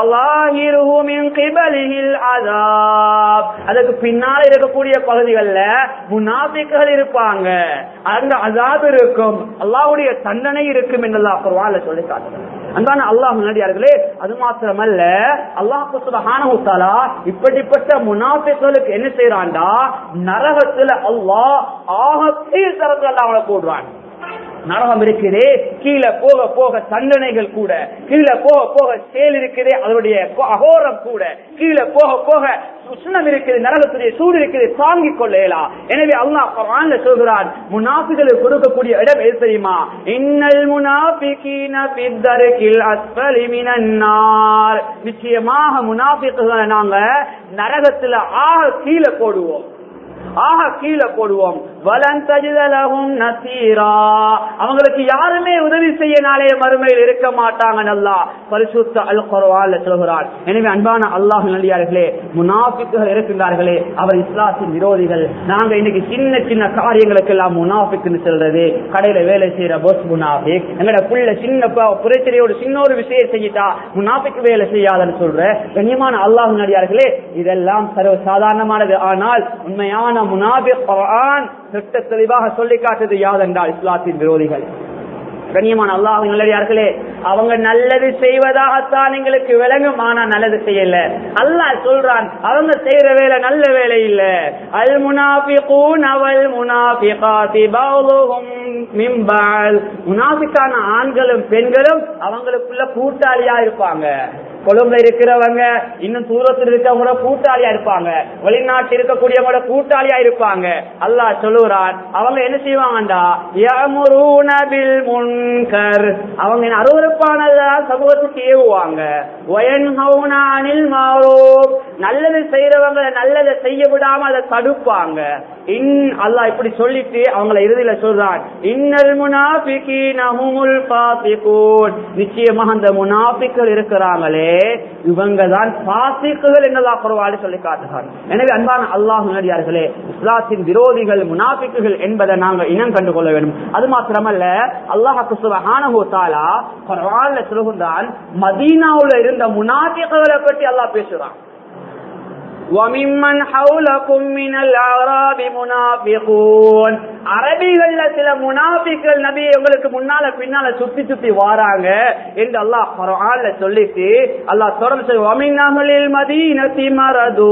அதுக்கு பின்னால் இருக்கக்கூடிய பகுதிகளில் முன்னாபிக்குகள் இருப்பாங்க அங்க அதாது இருக்கும் அல்லாவுடைய தண்டனை இருக்கும் என்று அல்லாஹ் சொல்லி காட்டுறாங்க அன்பான அல்லாஹ் முன்னாடியார்களே அது மாத்திரமல்ல அல்லாஹு சுபஹானஹுத்தாலா இப்படிப்பட்ட முனாஃபிகளுக்கு என்ன செய்யறான்டா நரகத்துல அல்லாஹ் ஆக கீழ் தரத்துல அவங்களை போடுறான் நரகம் இருக்குதே கீழே போக போக தண்டனைகள் கூட கீழே போக போக செயல் இருக்குதே அதனுடைய அகோரம் கூட கீழே போக போக உஷ்ணம் இருக்குது நரகத்துடைய சூடு இருக்குது தாங்கிக் கொள்ளலாம் எனவே அல்லாஹ் குர்ஆன்ல சொல்கிறான் முனாஃபிகளுக்கு கொடுக்கக்கூடிய இடம் எது தெரியுமா இன்னல் முனாஃபிகீன ஃபித்தர்கில் அஸ்ஃபலி மினன் நார் நிச்சயமாக முனாஃபிக்குகளை நாங்க நரகத்துல ஆக கீழே போடுவோம் ஆக கீழே போடுவோம் வலன் தஜிதலகும் நசீரா அவங்களுக்கு யாருமே உதவி செய்ய நாளைய மறுமையில் இருக்க மாட்டாங்க நல்லா பரிசுத்த அல் குர்ஆன்ல சொல்கிறார் எனவே அன்பான அல்லாஹ் நல்லியார்களே முனாஃபிக்குகள் இருக்கின்றார்களே அவர் இஸ்லாத்தின் விரோதிகள் நாங்க இன்னைக்கு சின்ன சின்ன காரியங்களுக்கு எல்லாம் முனாஃபிக்னு சொல்றது கடையில வேலை செய்யற போஸ் முனாஃபிக் எங்கட புள்ள சின்ன புரட்சியோடு சின்ன ஒரு விஷயம் செஞ்சிட்டா முனாஃபிக் வேலை செய்யாதன்னு சொல்ற கண்ணியமான அல்லாஹ் நல்லியார்களே இதெல்லாம் சர்வ சாதாரணமானது ஆனால் உண்மையான முனாபிக் குர்ஆன் திட்ட தெளிவாக சொல்லி காட்டுது யாதென்றால் இஸ்லாத்தின் விரோதிகள் கண்ணியமான அல்லாஹ் நல்லடியார்களே அவங்க நல்லது செய்வதாகத்தான் எங்களுக்கு விளங்கும் ஆனா நல்லது செய்யல அல்லாஹ் சொல்றான் அவங்க செய்யற வேலை நல்ல வேலை இல்ல அல் முனாஃபிகூன் அவல் முனாஃபிகாத்தி பௌலுஹும் மின் பஅல் முனாஃபிகான ஆண்களும் பெண்களும் அவங்களுக்குள்ள கூட்டாளியா இருப்பாங்க கொழும்புல இருக்கிறவங்க இன்னும் தூரத்தில் இருக்கவங்களோட கூட்டாளியா இருப்பாங்க வெளிநாட்டு இருக்கக்கூடியவங்களோட கூட்டாளியா இருப்பாங்க அல்லாஹ் சொல்லுறான் அவங்க என்ன செய்வாங்கடா யமுரூன பில் முன்கர் அவங்க அருவருப்பானதா சமூகத்துக்கு ஏவுவாங்க வயன்ஹவுன அனில் மாரூப் நல்லது செய்யறவங்க நல்லதை செய்ய விடாம அதை தடுப்பாங்க இன் அல்லாஹ் இப்படி சொல்லிட்டு அவங்கள இறுதியில சொல்றான் இன்னல் முனாஃபிகீன ஹுமுல் ஃபாசிகூன் நிச்சயமாக அந்த முனாஃபிக்கள் இருக்கிறாங்களே இவங்க தான் பாசிக்குகள் என்னதா குறவாடி சொல்லி காட்டுகிறார் எனவே அன்பான அல்லாஹ் நடிகார்களே இஸ்லாத்தின் விரோதிகள் முனாஃபிக்குகள் என்பதை நாங்கள் இனம் கண்டு கொள்ள வேண்டும் அது மாத்திரமல்ல அல்லாஹாக்கு சுபஹானஹு தஆலா குர்ஆன்ல சொல்கின்றான் மதீனாவுல இருந்த முனாஃபிக்குகளை பற்றி அல்லாஹ் பேசுறான் وَمِمَّنْ حَوْلَكُمْ مِنَ الْأَعْرَابِ مُنَافِقُونَ அரபிகள்ல சில முனாபிக்கள் நபி உங்களுக்கு முன்னால பின்னால சுத்தி சுத்தி வாராங்க என்று அல்லாஹ் குர்ஆன்ல சொல்லிட்டு அல்லாஹ் தொடர்ந்து சொல்லி வமின்னஹலில் மதீனத்தி மரது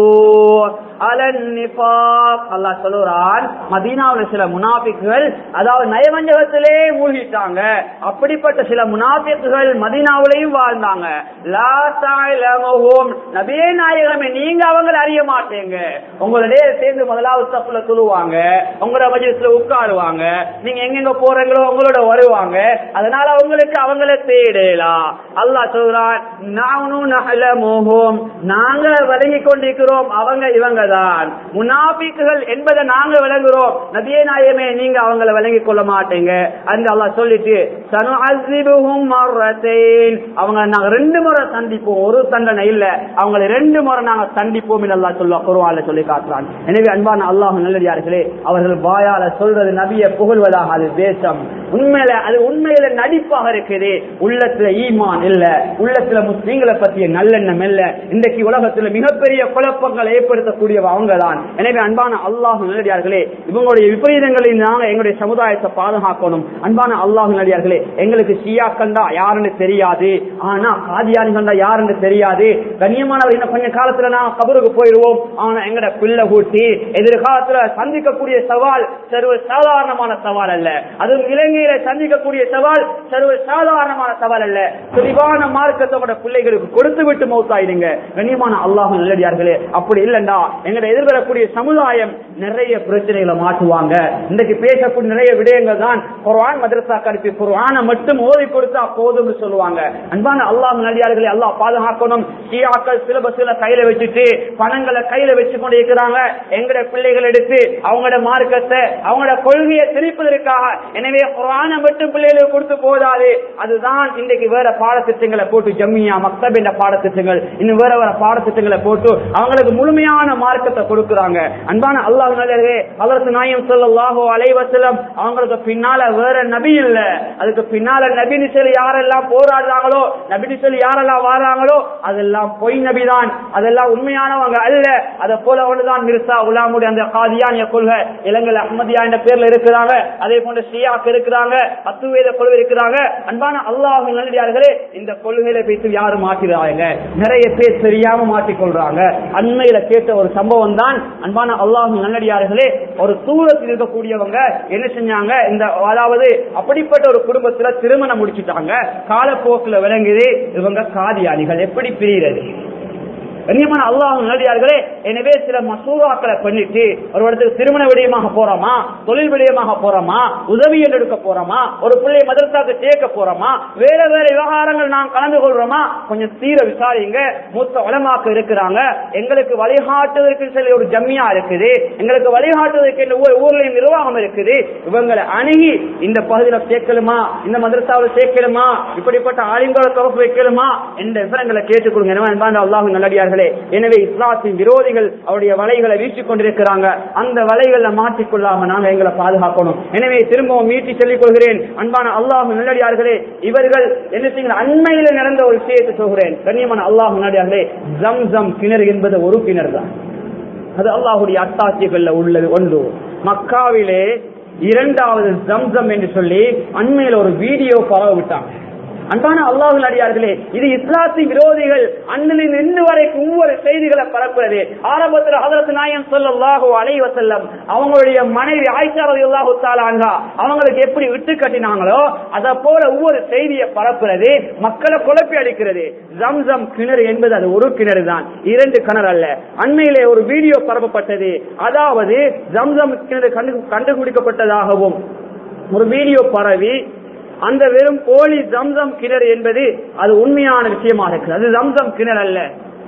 அலன் நிஃபாக் அல்லாஹ் சொல்றான் மதீனாவுல சில முனாபிக்குகள் அதாவது நயவஞ்சகத்திலே மூழ்கிட்டாங்க அப்படிப்பட்ட சில முனாபிக்குகள் மதீனாவிலையும் வாழ்ந்தாங்க லா தஅலமுஹும் நபியே நாயகமே நீங்க அவங்களை அறிய மாட்டீங்க உங்களுடைய சேர்ந்து முதலாவது தப்புல துழுவாங்க உங்களோட மஜிஸ்ல உட்காருவாங்க நீங்க எங்கெங்க போறீங்களோ உங்களோட வருவாங்க அதனால உங்களுக்கு அவங்கள தேடலாம் அல்லாஹ் சொல்றான் நானும் நஹலமுஹும் நாங்க விளங்கி கொண்டிருக்கிறோம் அவங்க இவங்க தான் முனாபிக்குகள் என்பதை நாங்க விளங்குறோம் நபியே நாயமே நீங்க அவங்கள விளங்கி கொள்ள மாட்டீங்க அந்த அல்லாஹ் சொல்லிட்டு சனுஅஸிபுஹும் மர்ரத்தைன் அவங்க நாங்க ரெண்டு முறை சந்திப்போம் ஒரு தண்டனை இல்ல அவங்களை ரெண்டு முறை நாங்க சந்திப்போம் என்று அல்லாஹ் சொல்ல குர்ஆன்ல சொல்லி காட்டுறான் எனவே அன்பான அல்லாஹ் நல்லடியார்களே அவர்கள் வாயால சொல்றது நபியை புகழ்வதாக அது தேசம் உண்மையில அது உண்மையில நடிப்பாக இருக்குது உள்ளத்துல ஈமான் இல்ல உள்ளத்துல முஸ்லீம்களை பற்றிய நல்லெண்ணம் இல்ல இன்றைக்கு உலகத்துல மிகப்பெரிய குழப்பங்களை ஏற்படுத்தக்கூடிய அவங்க தான் எனவே அன்பான அல்லாஹ் நல்லடியார்களே இவங்களுடைய விபரீதங்களை நாங்க எங்களுடைய சமுதாயத்தை பாதுகாக்கணும் அன்பான அல்லாஹ் நல்லடியார்களே எங்களுக்கு ஷியாக்கள் தான் யாருன்னு தெரியாது ஆனா காதியானிகள் தான் யாருன்னு தெரியாது கண்ணியமானவர் இன்னும் கொஞ்ச காலத்துல நான் கபருக்கு போயிருவோம் ஆனா எங்கட பிள்ளை கூட்டி எதிர்காலத்துல சந்திக்கக்கூடிய சவால் சர்வ சாதாரணமான சவால் அல்ல அதுவும் இலங்கையில சந்திக்கக்கூடிய சவால் சர்வ சாதாரணமான சவால் அல்ல தெளிவான மார்க்கத்தோட பிள்ளைகளுக்கு கொடுத்து விட்டு மௌத்தாயிடுங்க கண்ணியமான அல்லாஹ் நல்லடியார்களே அப்படி இல்லண்டா எங்களை எதிர்வரக்கூடிய சமுதாயம் நிறைய பிரச்சனைகளை மாற்றுவாங்க இன்றைக்கு பேசக்கூடிய நிறைய விடயங்கள் தான் குர்ஆன் மதரசா கருப்பி குர்ஆனை மட்டும் ஓதி கொடுத்தா போதும்னு சொல்லுவாங்க அன்பான அல்லாஹ் நல்லடியார்களே அல்லாஹ் பாதுகாக்கணும் ஷியாக்கள் சிலபஸ்ல கையில வச்சுட்டு பணங்களை கையில வச்சு கொண்டு இருக்கிறாங்க எங்கட பிள்ளைகள் எடுத்து அவங்களோட மார்க்கத்தை அவங்களோட கொள்கையை திணிப்பதற்காக எனவே குரான மட்டும் பிள்ளைகளுக்கு கொடுத்து போதாது அதுதான் இன்றைக்கு வேற பாடத்திட்டங்களை போட்டு ஜம்மியா மக்தப் என்ற பாடத்திட்டங்கள் இன்னும் வேற வேற பாடத்திட்டங்களை போட்டு அவங்களுக்கு முழுமையான மார்க்கத்தை கொடுக்குறாங்க அன்பான அல்லாஹ் நல்லே அதற்கு நாயம் சொல்லலாஹோ அலைவசலம் அவங்களுக்கு பின்னால வேற நபி இல்ல அதுக்கு பின்னால நபின்னு சொல்லி யாரெல்லாம் போராடுறாங்களோ நபின்னு சொல்லி யாரெல்லாம் வாராங்களோ அதெல்லாம் பொய் நபிதான் அதெல்லாம் உண்மையானவங்க அல்ல அதை போல ஒன்றுதான் மிர்சா உலாமுடைய அந்த காதியானிய கொள்கை இலங்கை அஹ்மதியா என்ற பேர்ல இருக்கிறாங்க அதே போன்ற ஷியாக்கு இருக்கிறாங்க அத்துவேத கொள்கை இருக்கிறாங்க அன்பான அல்லாஹ் நல்லடியார்களே இந்த கொள்கையில பேசி யாரு மாற்றிடுறாங்க நிறைய பேர் தெரியாம மாற்றிக்கொள்றாங்க அண்மையில கேட்ட ஒரு சம்பவம் தான் அன்பான அல்லாஹ் நல்லடியார்களே ஒரு தூரத்தில் இருக்கக்கூடியவங்க என்ன செஞ்சாங்க இந்த அதாவது அப்படிப்பட்ட ஒரு குடும்பத்துல திருமணம் முடிச்சுட்டாங்க காலப்போக்குல விளங்குது இவங்க காதியானிகள் எப்படி பிரிகிறது கண்ணியமான அல்லாஹ் நல்லடியார்களே எனவே சில மசூராக்களை பண்ணிட்டு ஒரு இடத்துக்கு திருமண விடயமாக போறோமா தொழில் விடயமாக போறோமா உதவியல் எடுக்க போறோமா ஒரு பிள்ளை மதரசாக்கு சேர்க்க போறோமா வேற வேற விவகாரங்கள் நாம் கலந்து கொள்றோமா கொஞ்சம் தீர விசாரிங்க மூத்த உலமாக்க இருக்கிறாங்க எங்களுக்கு வழிகாட்டுவதற்கு சில ஒரு ஜம்மியா இருக்குது எங்களுக்கு வழிகாட்டுவதற்கு இந்த ஊர் ஊர்ல நிர்வாகம் இருக்குது இவங்களை அணுகி இந்த பகுதியில சேர்க்கலுமா இந்த மதரசாவில் சேர்க்கலுமா இப்படிப்பட்ட ஆளுங்களை தொகுப்பு வைக்கலுமா என்ற விவரங்களை கேட்டுக்கொள்ளுங்க எனவே அன்பான அல்லாஹ் நல்லடியார்களே எனவே இஸ்லாத்தின் விரோதிகள் அவருடைய வலைகளை வீசிக் கொண்டிருக்கிறாங்க அந்த வலைகளை மாற்றிக்கொள்ளாம நாங்க எங்களை பாதுகாக்கணும் எனவே திரும்பவும் மீட்டி சொல்லிக் கொள்கிறேன் அன்பான அல்லாஹ் நல்லடியார்களே இவர்கள் என்ன செய்யுங்க அண்மையில நடந்த ஒரு விஷயத்தை சொல்கிறேன் கண்ணியமான அல்லாஹ் நல்லடியார்களே ஜம் ஜம் கிணறு என்பது ஒரு கிணறு தான் அது அல்லாஹுடைய அத்தாட்சிகள்ல உள்ளது ஒன்று மக்காவிலே இரண்டாவது ஜம்சம் என்று சொல்லி அண்மையில ஒரு வீடியோ பரவ விட்டாங்க அன்பான அல்லாஹ் அடியார்களே இது இஸ்லாத்தின் விரோதிகள் அண்ணிலிருந்து இன்று வரைக்கும் ஒவ்வொரு செய்திகளை பரப்புறது ஆரம்பத்தில் ஹதரத் நாயம் சொல்லல்லாஹோ அலைவ செல்லம் அவங்களுடைய மனைவி ஆயிஷா ரலியல்லாஹு தஆலா அன்ஹா அவங்களுக்கு எப்படி விட்டு கட்டினாங்களோ அத போல ஒவ்வொரு செய்தியை பரப்புறது மக்களை குழப்பி அடிக்கிறது ஜம்சம் கிணறு என்பது அது ஒரு கிணறு தான் இரண்டு கிணறு அல்ல அண்மையிலே ஒரு வீடியோ பரப்பப்பட்டது அதாவது ஜம்சம் கிணறு கண்டு கண்டுபிடிக்கப்பட்டதாகவும் ஒரு வீடியோ பரவி அந்த வெறும் போலி ஜம்சம் கிணறு என்பது அது உண்மையான விஷயமா இருக்கு அது ஜம்சம் கிணறு அல்ல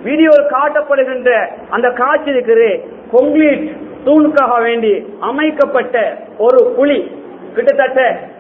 வீடியோவில் காட்டப்படுகின்ற அந்த காட்சி இருக்குது கொங்கிலீட் தூணுக்காக வேண்டி அமைக்கப்பட்ட ஒரு குழி கிட்டத்தட்ட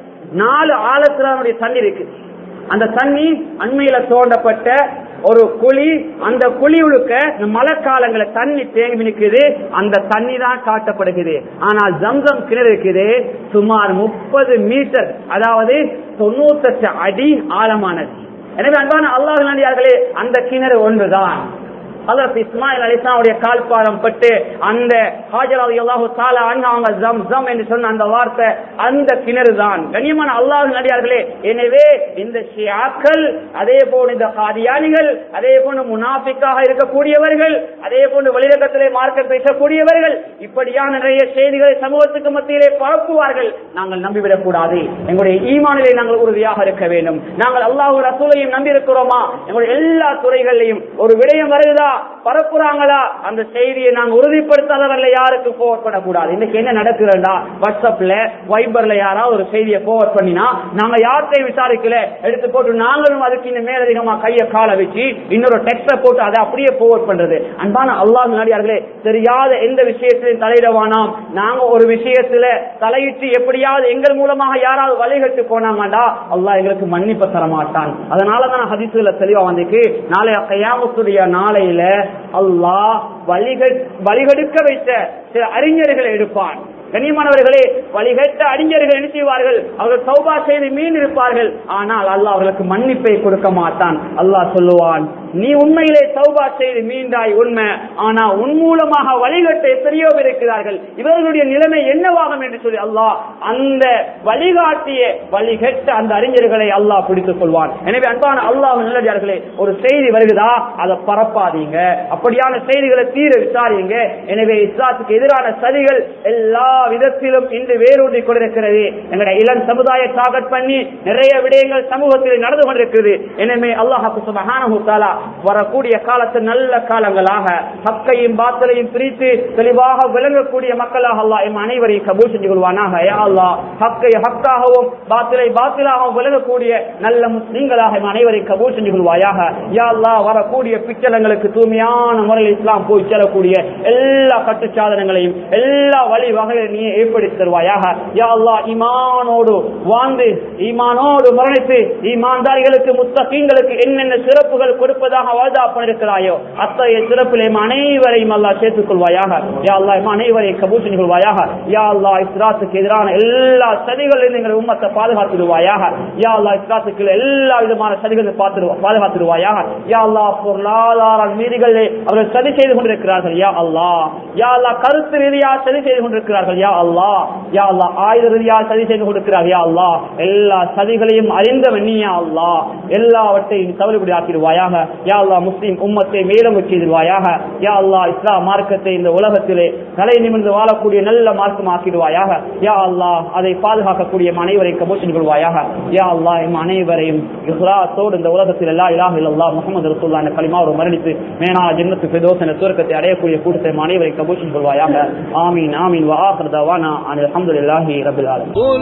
நாலு ஆழத்துல அதனுடைய தண்ணி இருக்கு அந்த தண்ணி அண்மையில தோண்டப்பட்ட ஒரு குழி அந்த குழி உழுக்க இந்த மழை காலங்கள தண்ணி தேங்கி நிற்குது அந்த தண்ணி தான் காட்டப்படுகிறது ஆனால் ஜம்சம் கிணறு இருக்குது சுமார் முப்பது மீட்டர் அதாவது தொண்ணூத்தெட்டு அடி ஆழமானது எனவே அன்பான அல்லாஹ் நடிகார்களே அந்த கிணறு ஒன்றுதான் அதற்கு இஸ்மாயில் அலிஸ்லாவுடைய கால்பாடம் பட்டு அந்த ஹாஜராவது அல்லாஹு தாலா அவங்க ஜம் ஜம் என்று சொன்ன அந்த வார்த்தை அந்த கிணறு தான் கண்ணியமான அல்லாஹ் நடிகார்களே எனவே இந்த ஷியாக்கள் அதே போல இந்த காதியானிகள் அதே போன்று முனாஃபிக்காக இருக்கக்கூடியவர்கள் அதே போன்று வெளிரகத்திலே மார்க்க பேசக்கூடியவர்கள் இப்படியான நிறைய செய்திகளை சமூகத்துக்கு மத்தியிலே பரப்புவார்கள் நாங்கள் நம்பிவிடக் கூடாது எங்களுடைய ஈமானிலே நாங்கள் உறுதியாக இருக்க வேண்டும் நாங்கள் அல்லாஹு ரசூலையும் நம்பி இருக்கிறோமா எங்களுடைய எல்லா துறைகளிலையும் ஒரு விடயம் வருகிறதா பரப்புறாங்களா அந்த செய்தியை நாங்கள் உறுதிப்படுத்தாதவர்களை யாருக்கு போர்ட் பண்ணக்கூடாது இன்னைக்கு என்ன நடக்குதுடா வாட்ஸ்அப்ல வைபர்ல யாராவது ஒரு செய்தியை போர்ட் பண்ணினா நாங்க யார்கிட்டையும் விசாரிக்கல எடுத்து போட்டு நாங்களும் அதுக்கு இன்னும் மேலதிகமா கையை கால வச்சு இன்னொரு டெக்ஸ்ட போட்டு அதை அப்படியே போர்ட் பண்றது அன்பான அல்லாஹ் நாடியார்களே தெரியாத எந்த விஷயத்திலையும் தலையிடவானாம் நாங்க ஒரு விஷயத்துல தலையிட்டு எப்படியாவது எங்கள் மூலமாக யாராவது வழிகட்டு போனாங்கடா அல்லாஹ் எங்களுக்கு மன்னிப்பு தர மாட்டான் அதனால தான் ஹதீசுல தெளிவா வந்துக்கு நாளைய கையாமத்துடைய நாளையில அல்லாஹ் வழிகட் வழிகெடுக்க வைத்த சில அறிஞர்களை எடுப்பான் கண்ணியமானவர்களே வழிகட்ட அறிஞர்கள் என்ன செய்வார்கள் அவர்கள் சௌபா செய்து மீன் இருப்பார்கள் ஆனால் அல்லாஹ் அவர்களுக்கு மன்னிப்பை கொடுக்க மாட்டான் அல்லாஹ் சொல்லுவான் நீ உண்மையிலே சௌபா செய்து மீண்டாய் உண்மை ஆனா உன் மூலமாக வழிகட்ட எத்தனையோ பேர் இருக்கிறார்கள் இவர்களுடைய நிலைமை என்னவாகும் என்று சொல்லி அல்லாஹ் அந்த வழிகாட்டிய வழிகட்ட அந்த அறிஞர்களை அல்லாஹ் பிடித்துக் கொள்வான் எனவே அன்பான அல்லாஹ் நல்லடியார்களே ஒரு செய்தி வருகுதா அதை பரப்பாதீங்க அப்படியான செய்திகளை தீர விசாரிங்க எனவே இஸ்லாத்துக்கு எதிரான சதிகள் எல்லா விதத்திலும் இன்று வேரூன்றி கொண்டிருக்கிறது எங்களுடைய இளம் சமுதாய டார்கெட் பண்ணி நிறைய விடயங்கள் சமூகத்தில் நடந்து கொண்டிருக்கிறது எனவே அல்லாஹாக்கு சுபஹானஹு தஆலா வரக்கூடிய காலத்து நல்ல காலங்களாக ஹக்கையும் பாத்தலையும் பிரித்து தெளிவாக விளங்கக்கூடிய மக்களாக அல்லாஹ் எம் அனைவரையும் கபூல் செஞ்சு கொள்வானாக யா அல்லாஹ் ஹக்கை ஹக்காகவும் பாத்திலை பாத்திலாகவும் விளங்கக்கூடிய நல்ல முஸ்லீம்களாக எம் அனைவரையும் கபூல் செஞ்சு கொள்வாயாக யா அல்லாஹ் வரக்கூடிய பிச்சலங்களுக்கு தூய்மையான முறையில் இஸ்லாம் போய் செல்லக்கூடிய எல்லா கட்டுச்சாதனங்களையும் எல்லா வழி வகையை நீ ஏற்படுத்தி தருவாயாக யா அல்லாஹ் ஈமானோடு வாழ்ந்து ஈமானோடு மரணித்து ஈமான்தாரிகளுக்கு முத்தகீங்களுக்கு என்னென்ன சிறப்புகள் கொடுப்பதாக வாதா பண்ணிருக்கிறாயோ அத்தகைய சிறப்பில் எம் அனைவரையும் அல்லாஹ் சேர்த்துக் கொள்வாயாக யா அல்லாஹ் எம் அனைவரையும் கபூல் செஞ்சு கொள்வாயாக யா அல்லாஹ் இஸ்லாத்துக்கு எதிரான எல்லா சதிகளிலும் எங்கள் உம்மத்தை பாதுகாத்துடுவாயாக யா அல்லாஹ் இஸ்லாத்துக்கு எல்லா விதமான சதிகளை பார்த்து பாதுகாத்துடுவாயாக யா அல்லாஹ் பொருளாதார மீதிகளே அவர்கள் சதி செய்து கொண்டிருக்கிறார்கள் யா அல்லாஹ் யா அல்லாஹ் கருத்து ரீதியாக சதி செய்து கொண்டிருக்கிறார்கள் யா அல்லாஹ் யா அல்லாஹ் ஆயுத ரீதியாக சதி செய்து கொண்டிருக்கிறார் யா அல்லாஹ் எல்லா சதிகளையும் அறிந்தவன் நீ யா அல்லாஹ் எல்லாவற்றையும் தவறுபடி ஆக்கிடுவாயாக யா அல்லாஹ் முஸ்லீம் உம்மத்தை மேலும் செய்திருவாயாக யா அல்லாஹ் இஸ்லாம் மார்க்கத்தை இந்த உலகத்திலே தலை நிமிர்ந்து வாழக்கூடிய நல்ல மார்க்கம் ஆக்கிடுவாயாக யா அல்லாஹ் அதை பாதுகாக்கக்கூடிய எம் அனைவரையும் கபூஷன் கொள்வாயாக யா அல்லாஹ் எம் அனைவரையும் இஸ்லாத்தோடு இந்த உலகத்தில் எல்லா இலாஹ் இல்லல்லா முகமது ரசூல்லா என்ற கலிமாவோடு மரணித்து மேனா ஜன்னத்து ஃபிர்தௌஸ் என்ற சுவர்க்கத்தை அடையக்கூடிய கூட்டத்தை எம் அனைவரையும் கபூஷன் கொள்வாயாக ஆமீன் ஆமீன் وآخر دعوانا عن الحمد لله رب العالمين قل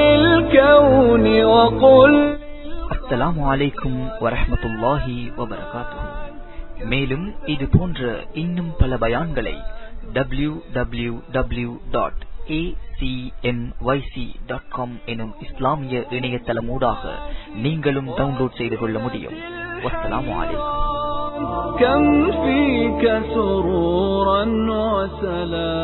للكون وقل அஸ்ஸலாமு அலைக்கும் வரஹ்மத்துல்லாஹி வபரகாத்துஹு மேலும் இது போன்ற இன்னும் பல பயான்களை W W W dot dot com எனும் இஸ்லாமிய இணையதளமூடாக நீங்களும் டவுன்லோட் செய்து கொள்ள முடியும் வஸ்ஸலாமு அலைக்கும் كم فيك سرورا وسلام